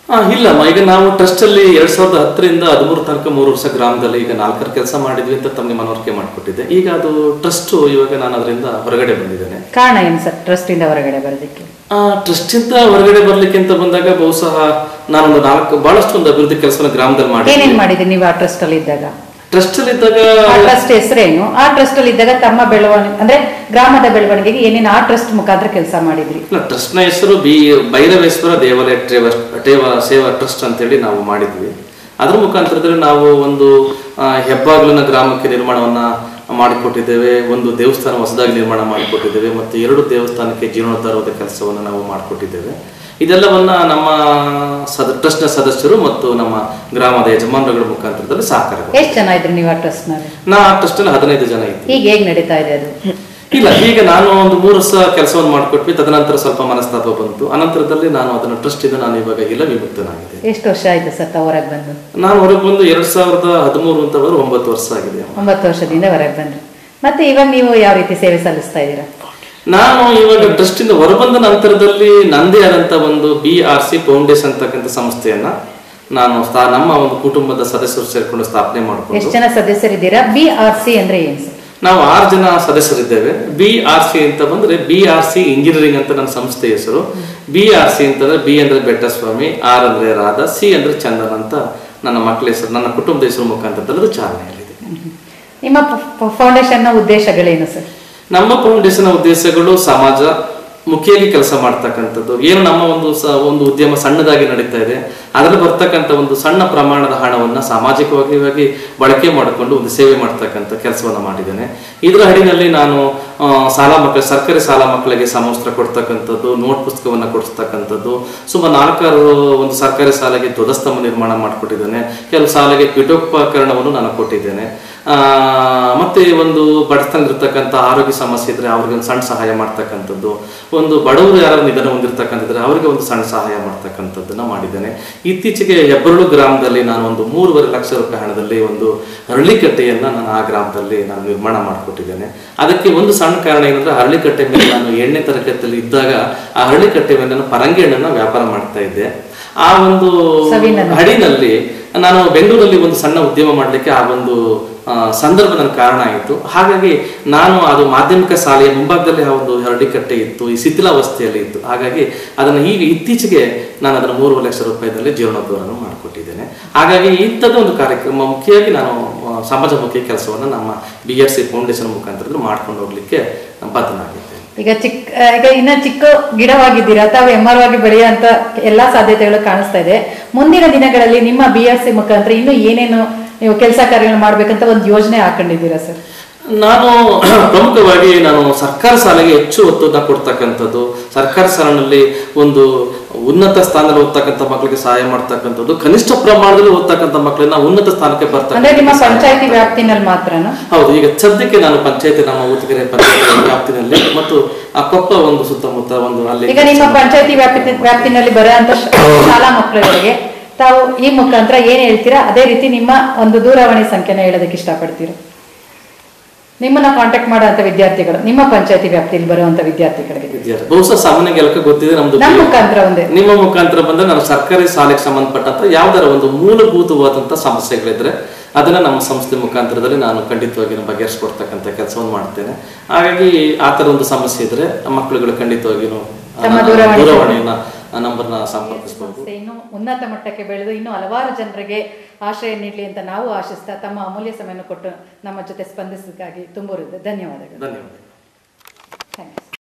ಆ, ಇಲ್ಲಮ್ಮ ಈಗ ನಾವು ಟ್ರಸ್ಟ್ ಅಲ್ಲಿ ಎರಡ್ ಸಾವಿರದ ಹತ್ತರಿಂದ ಹದಿಮೂರು ತನಕ ಮೂರು ವರ್ಷ ಗ್ರಾಮದಲ್ಲಿ ಈಗ ನಾಲ್ಕರ ಕೆಲಸ ಮಾಡಿದ್ವಿ ಅಂತ ತಮಗೆ ಮನವರಿಕೆ ಮಾಡಿಕೊಟ್ಟಿದ್ದೆ ಈಗ ಅದು ಟ್ರಸ್ಟ್ ಇವಾಗ ನಾನು ಅದರಿಂದ ಹೊರಗಡೆ ಬಂದಿದ್ದೇನೆ ಕಾರಣ ಏನು ಸರ್ ಟ್ರಸ್ಟ್ ಇಂದ ಹೊರಗಡೆ ಬರೋದಕ್ಕೆ ಆ ಟ್ರಸ್ಟ್ ಇಂದ ಹೊರಗಡೆ ಬರ್ಲಿಕ್ಕೆ ಅಂತ ಬಂದಾಗ ಬಹುಶಃ ನಾನೊಂದು ನಾಲ್ಕು ಬಹಳಷ್ಟು ಒಂದು ಅಭಿವೃದ್ಧಿ ಕೆಲಸನ ಗ್ರಾಮದಲ್ಲಿ ಏನೇನ್ ಮಾಡಿದ್ದೆ ಮಾಡಿದ್ರಿ ನೀವು ಆ ಟ್ರಸ್ಟ್ ಅಲ್ಲಿ ಇದ್ದಾಗ ಟ್ರಸ್ಟ್ ಅಲ್ಲಿ ಇದ್ದಾಗ ಆ ಟ್ರಸ್ಟ್ ಹೆಸರೇನು ಆ ಟ್ರಸ್ಟ್ ಅಲ್ಲಿ ಇದ್ದಾಗ ತಮ್ಮ ಬೆಳವಣಿಗೆ ಅಂದ್ರೆ ಗ್ರಾಮದ ಬೆಳವಣಿಗೆಗೆ ಏನೇನು ಆ ಟ್ರಸ್ಟ್ ಮುಖಾಂತರ ಕೆಲಸ ಮಾಡಿದ್ರಿ ಇಲ್ಲ ಟ್ರಸ್ಟ್ನ ಹೆಸರು ಬಿ ಭೈರವೇಶ್ವರ ದೇವಾಲಯ ಟ್ರೇವ ಟೇವ ಸೇವಾ ಟ್ರಸ್ಟ್ ಅಂತೇಳಿ ನಾವು ಮಾಡಿದ್ವಿ ಅದ್ರ ಮುಖಾಂತರದಲ್ಲಿ ನಾವು ಒಂದು ಆ, ಹೆಬ್ಬಾಗಿಲಿನ ಗ್ರಾಮಕ್ಕೆ ನಿರ್ಮಾಣವನ್ನ ಮಾಡಿಕೊಟ್ಟಿದ್ದೇವೆ ಒಂದು ದೇವಸ್ಥಾನ ಹೊಸದಾಗಿ ನಿರ್ಮಾಣ ಮಾಡಿಕೊಟ್ಟಿದ್ದೇವೆ ಮತ್ತು ಎರಡು ದೇವಸ್ಥಾನಕ್ಕೆ ಜೀರ್ಣೋದ್ಧಾರದ ಕೆಲಸವನ್ನು ನಾವು ಮಾಡಿಕೊಟ್ಟಿದ್ದೇವೆ ಇದೆಲ್ಲವನ್ನ ನಮ್ಮ ಸದ ಟ್ರಸ್ಟ್ನ ಸದಸ್ಯರು ಮತ್ತು ನಮ್ಮ ಗ್ರಾಮದ ಯಜಮಾನರುಗಳ ಮುಖಾಂತರದಲ್ಲಿ ಸಹಕಾರ ಕೊಟ್ಟಿದ್ದೇವೆ. ಎಷ್ಟ್ ಜನ ಇದ್ರಿ ನೀವು ಆ ಟ್ರಸ್ಟ್ ನಲ್ಲಿ ನಾ ಆ ಟ್ರಸ್ಟಲ್ಲಿ ಹದಿನೈದು ಜನ ಇದ್ದೀವಿ ಈಗ ಹೇಗ್ ನಡೀತಾ ಇದೆ ಅದು ಇಲ್ಲ ಈಗ ನಾನು ಒಂದು ಮೂರು ವರ್ಷ ಕೆಲಸವನ್ನು ಮಾಡಿಕೊಟ್ವಿ ತದನಂತರ ಸ್ವಲ್ಪ ಮನಸ್ತಾಪ ಬಂತು ಅನಂತರದಲ್ಲಿ ನಾನು ಅದನ್ನು ಟ್ರಸ್ಟ್ ಇಂದ ನಾನು ಇವಾಗ ಇಲ್ಲ ವಿಮುಕ್ತನಾಗಿದೆ ಎಷ್ಟು ವರ್ಷ ಆಯ್ತು ಸರ್ ತಾವು ಹೊರಗೆ ಬಂದು ನಾನು ಹೊರಗೆ ಬಂದು ಎರಡ್ ಸಾವಿರದ ಹದಿಮೂರು ಅಂತ ಬಂದ್ರೆ ಒಂಬತ್ತು ವರ್ಷ ಆಗಿದೆ ಒಂಬತ್ತು ವರ್ಷದಿಂದ ಹೊರಗೆ ಬಂದ್ರಿ ಮತ್ತೆ ಇವಾಗ ನೀವು ಯಾವ ರೀತಿ ಸೇವೆ ಸಲ್ಲಿಸ್ತಾ ಇದ್ದೀರಾ ನಾನು ಇವಾಗ ಟ್ರಸ್ಟ್ ಇಂದ ಹೊರಬಂದ ನಂತರದಲ್ಲಿ ನಂದೇ ಆದಂತ ಒಂದು ಬಿ ಆರ್ ಸಿ ಫೌಂಡೇಶನ್ ಅಂತಕ್ಕಂಥ ಸಂಸ್ಥೆಯನ್ನ ನಾನು ಸ್ಥಾ- ನಮ್ಮ ಒಂದು ಕುಟುಂಬದ ಸದಸ್ಯರು ಸೇರ್ಕೊಂಡು ಸ್ಥಾಪನೆ ಮಾಡಿಕೊಂಡು ಎಷ್ಟು ಜನ ಸದಸ್ಯರಿದ್ದೀರಾ ಬಿ ಆರ್ ಸಿ ಅಂದ್ರೆ ಏನ್ ಸರ್ ನಾವು ಆರು ಜನ ಸದಸ್ಯರಿದ್ದೇವೆ ಬಿ ಆರ್ ಸಿ ಅಂತ ಬಂದ್ರೆ ಬಿ ಆರ್ ಸಿ ಇಂಜಿನಿಯರಿಂಗ್ ಅಂತ ನನ್ನ ಸಂಸ್ಥೆ ಹೆಸರು ಬಿ ಆರ್ ಸಿ ಅಂತಂದ್ರೆ ಬಿ ಅಂದ್ರೆ ಬೆಟ್ಟಸ್ವಾಮಿ ಆರ್ ಅಂದ್ರೆ ರಾಧಾ ಸಿ ಅಂದ್ರೆ ಚಂದನ್ ಅಂತ ನನ್ನ ಮಕ್ಕಳ ಹೆಸರು ನನ್ನ ಕುಟುಂಬದ ಹೆಸರು ಮುಖಾಂತರದಲ್ಲಿ ಅದು ಚಾಲನೆಯಲ್ಲಿದೆ ನಿಮ್ಮ ಫೌಂಡೇಶನ್ ನ ಉದ್ದೇಶಗಳೇನು ಸರ್ ನಮ್ಮ ಫೌಂಡೇಶನ್ ಉದ್ದೇಶಗಳು ಸಮಾಜ ಮುಖಿಯಾಗಿ ಕೆಲಸ ಮಾಡ್ತಕ್ಕಂಥದ್ದು ಏನು ನಮ್ಮ ಒಂದು ಸ ಒಂದು ಉದ್ಯಮ ಸಣ್ಣದಾಗಿ ನಡೀತಾ ಇದೆ ಅದರಲ್ಲಿ ಬರ್ತಕ್ಕಂಥ ಒಂದು ಸಣ್ಣ ಪ್ರಮಾಣದ ಹಣವನ್ನು ಸಾಮಾಜಿಕವಾಗಿ ಬಳಕೆ ಮಾಡಿಕೊಂಡು ಒಂದು ಸೇವೆ ಮಾಡ್ತಕ್ಕಂಥ ಕೆಲಸವನ್ನು ಮಾಡಿದ್ದೇನೆ ಇದರ ಅಡಿನಲ್ಲಿ ನಾನು ಆ, ಸಾಲ ಮಕ್ಕಳ ಸರ್ಕಾರಿ ಸಾಲ ಮಕ್ಕಳಿಗೆ ಸಮವಸ್ತ್ರ ಕೊಡ್ತಕ್ಕಂಥದ್ದು ನೋಟ್ ಪುಸ್ತಕವನ್ನು ಕೊಡಿಸ್ತಕ್ಕಂಥದ್ದು ಸುಮಾರು ನಾಲ್ಕಾರು ಒಂದು ಸರ್ಕಾರಿ ಶಾಲೆಗೆ ಧ್ವಜಸ್ತಂಭ ನಿರ್ಮಾಣ ಮಾಡಿಕೊಟ್ಟಿದ್ದೇನೆ ಕೆಲವು ಶಾಲೆಗೆ ಪೀಠೋಪಕರಣವನ್ನು ನಾನು ಕೊಟ್ಟಿದ್ದೇನೆ ಆ, ಮತ್ತೆ ಒಂದು ಬಡತನದಲ್ಲಿರ್ತಕ್ಕಂಥ ಆರೋಗ್ಯ ಸಮಸ್ಯೆ ಇದ್ರೆ ಅವ್ರಿಗೆ ಒಂದು ಸಣ್ಣ ಸಹಾಯ ಮಾಡ್ತಕ್ಕಂಥದ್ದು ಒಂದು ಬಡವರು ಯಾರು ನಿಧನ ಹೊಂದಿರತಕ್ಕಂಥದ್ರೆ ಅವರಿಗೆ ಒಂದು ಸಣ್ಣ ಸಹಾಯ ಮಾಡ್ತಕ್ಕಂಥದ್ದನ್ನ ಮಾಡಿದ್ದೇನೆ ಇತ್ತೀಚೆಗೆ ಹೆಬ್ಬರಳು ಗ್ರಾಮದಲ್ಲಿ ನಾನು ಒಂದು ಮೂರುವರೆ ಲಕ್ಷ ರೂಪಾಯಿ ಹಣದಲ್ಲಿ ಒಂದು ಹರಳಿಕಟ್ಟೆಯನ್ನ ನಾನು ಆ ಗ್ರಾಮದಲ್ಲಿ ನಾನು ನಿರ್ಮಾಣ ಮಾಡಿಕೊಟ್ಟಿದ್ದೇನೆ ಅದಕ್ಕೆ ಒಂದು ಸಣ್ಣ ಕಾರಣ ಏನಂದ್ರೆ ಹರಳಿಕಟ್ಟೆ ಮೇಲೆ ನಾನು ಎಣ್ಣೆ ತರಗತಿಯಲ್ಲಿ ಇದ್ದಾಗ ಆ ಹರಳಿಕಟ್ಟೆ ಮೇಲೆ ನಾನು ಪರಂಗಿ ಹಣ್ಣನ್ನ ವ್ಯಾಪಾರ ಮಾಡ್ತಾ ಇದ್ದೆ ಆ ಒಂದು ಸವಿನನ್ನು. ಹಡಿನಲ್ಲಿ ನಾನು ಬೆಂಗಳೂರಲ್ಲಿ ಒಂದು ಸಣ್ಣ ಉದ್ಯಮ ಮಾಡಲಿಕ್ಕೆ ಆ ಒಂದು ಆ, ಸಂದರ್ಭ ನನ್ನ ಕಾರಣ ಆಯಿತು ಹಾಗಾಗಿ ನಾನು ಅದು ಮಾಧ್ಯಮಿಕ ಶಾಲೆಯ ಮುಂಭಾಗದಲ್ಲಿ ಆ ಒಂದು ಹರಡಿಕಟ್ಟೆ ಇತ್ತು ಈ ಶಿಥಿಲಾವಸ್ಥೆಯಲ್ಲಿ ಇತ್ತು ಹಾಗಾಗಿ ಅದನ್ನು ಈಗ ಇತ್ತೀಚೆಗೆ ನಾನು ಅದನ್ನು ಮೂರುವರೆ ಲಕ್ಷ ರೂಪಾಯಿದಲ್ಲಿ ಜೀರ್ಣೋದ್ಧಾರವನ್ನು ಮಾಡಿಕೊಟ್ಟಿದ್ದೇನೆ ಹಾಗಾಗಿ ಇಂಥದ್ದು ಒಂದು ಕಾರ್ಯಕ್ರಮ ಮುಖ್ಯವಾಗಿ ನಾನು ಆ, ಸಮಾಜಮುಖಿ ಕೆಲಸವನ್ನು ನಮ್ಮ ಬಿ ಆರ್ ಸಿ ಫೌಂಡೇಶನ್ ಮುಖಾಂತರ ಮಾಡ್ಕೊಂಡು ಹೋಗ್ಲಿಕ್ಕೆ ಬದ್ಧನಾಗಿದ್ದೇನೆ ಈಗ ಚಿಕ್ಕ ಆ, ಈಗ ಇನ್ನ ಚಿಕ್ಕ ಗಿಡವಾಗಿದ್ದೀರಾ ತಾವು ಎಮ್ಮರವಾಗಿ ಬೆಳೆಯುವಂತ ಎಲ್ಲಾ ಸಾಧ್ಯತೆಗಳು ಕಾಣಿಸ್ತಾ ಇದೆ ಮುಂದಿನ ದಿನಗಳಲ್ಲಿ ನಿಮ್ಮ ಬಿ ಆರ್ ಸಿ ಮುಖಾಂತರ ಇನ್ನು ಏನೇನು ನೀವು ಕೆಲಸ ಕಾರ್ಯಗಳು ಮಾಡ್ಬೇಕಂತ ಒಂದು ಯೋಜನೆ ಹಾಕೊಂಡಿದ್ದೀರಾ ಸರ್ ನಾನು ಪ್ರಮುಖವಾಗಿ ನಾನು ಸರ್ಕಾರ ಶಾಲೆಗೆ ಹೆಚ್ಚು ಒತ್ತನ್ನ ಕೊಡ್ತಕ್ಕಂಥದ್ದು ಸರ್ಕಾರ ಶಾಲೆಯಲ್ಲಿ ಒಂದು ಉನ್ನತ ಸ್ಥಾನದಲ್ಲಿ ಓದ್ತಕ್ಕಂಥ ಮಕ್ಕಳಿಗೆ ಸಹಾಯ ಮಾಡ್ತಕ್ಕಂಥದ್ದು ಕನಿಷ್ಠ ಪ್ರಮಾಣದಲ್ಲಿ ಓದ್ತಕ್ಕಂಥ ಮಕ್ಕಳನ್ನ ಉನ್ನತ ಸ್ಥಾನಕ್ಕೆ ಅಂದ್ರೆ ನಿಮ್ಮ ಬರ್ತಕ್ಕಂಥ ಪಂಚಾಯತಿ ವ್ಯಾಪ್ತಿನಲ್ಲಿ ಮಾತ್ರನಾ ಹೌದು ಈಗ ಸದ್ಯಕ್ಕೆ ನಾನು ಪಂಚಾಯತಿ ನಮ್ಮ ಊತಗೆರೆ ಪಂಚಾಯತಿ ವ್ಯಾಪ್ತಿನಲ್ಲಿ ಮತ್ತು ಆ ಕೊಪ್ಪ ಒಂದು ಸುತ್ತಮುತ್ತ ಒಂದು ಅಲ್ಲಿ ಈಗ ನಿಮ್ಮ ಪಂಚಾಯತಿ ವ್ಯಾಪ್ತಿ ವ್ಯಾಪ್ತಿನಲ್ಲಿ ಬರುವಂತ ಶಾಲಾ ಮಕ್ಕಳುಗಳಿಗೆ ತಾವು ಈ ಮುಖಾಂತರ ಏನ್ ಹೇಳ್ತೀರಾ ಅದೇ ರೀತಿ ನಿಮ್ಮ ಒಂದು ದೂರವಾಣಿ ಸಂಖ್ಯೆನ ಹೇಳೋದಕ್ಕೆ ಇಷ್ಟಪಡ್ತೀರಾ ನಿಮ್ಮನ್ನ ಕಾಂಟ್ಯಾಕ್ಟ್ ಮಾಡುವಂತ ವಿದ್ಯಾರ್ಥಿಗಳು ನಿಮ್ಮ ಪಂಚಾಯತಿ ವ್ಯಾಪ್ತಿಯಲ್ಲಿ ಬರುವಂತ ವಿದ್ಯಾರ್ಥಿಗಳಿಗೆ ವಿದ್ಯಾರ್ಥಿ ಬಹುಶಃ ಸಾಮಾನ್ಯ ಗೆಲಕ್ಕೆ ಗೊತ್ತಿದೆ ನಮ್ದು ನಮ್ಮ ಮುಖಾಂತರ ಒಂದೇ ನಿಮ್ಮ ಮುಖಾಂತರ ಬಂದ್ರೆ ನಾನು ಸರ್ಕಾರಿ ಶಾಲೆಗೆ ಸಂಬಂಧಪಟ್ಟಂತ ಯಾವ್ದಾರ ಒಂದು ಮೂಲಭೂತವಾದಂತ ಸಮಸ್ಯೆಗಳಿದ್ರೆ ಅದನ್ನ ನಮ್ಮ ಸಂಸ್ಥೆ ಮುಖಾಂತರದಲ್ಲಿ ನಾನು ಖಂಡಿತವಾಗಿ ನಾನು ಬಗೆಹರಿಸ್ಕೊಡ್ತಕ್ಕಂಥ ಕೆಲಸವನ್ನು ಮಾಡ್ತೇನೆ ಹಾಗಾಗಿ ಆ ಥರ ಒಂದು ಸಮಸ್ಯೆ ಇದ್ರೆ ಮಕ್ಕಳುಗಳು ಖಂಡಿತವಾಗಿ ತಮ್ಮ ದೂರವಾಣಿ ದೂರವಾಣಿಯನ್ನ ನಂಬರ್ನ ಸಂಪರ್ಕಿಸಬಹುದು ಸಂಸ್ಥೆ ಇನ್ನು ಉನ್ನತ ಮಟ್ಟಕ್ಕೆ ಬೆಳೆದು ಇನ್ನು ಹಲವಾರು ಜನರಿಗೆ ಆಶ್ರಯ ನೀಡಲಿ ಅಂತ ನಾವು ಆಶಿಸ್ತಾ ತಮ್ಮ ಅಮೂಲ್ಯ ಸಮಯವನ್ನು ಕೊಟ್ಟು ನಮ್ಮ ಜೊತೆ ಸ್ಪಂದಿಸಿದ್ದಕ್ಕಾಗಿ ತುಂಬ ಧನ್ಯವಾದಗಳು ಧನ್ಯವಾದ ಥ್ಯಾಂಕ್ಸ್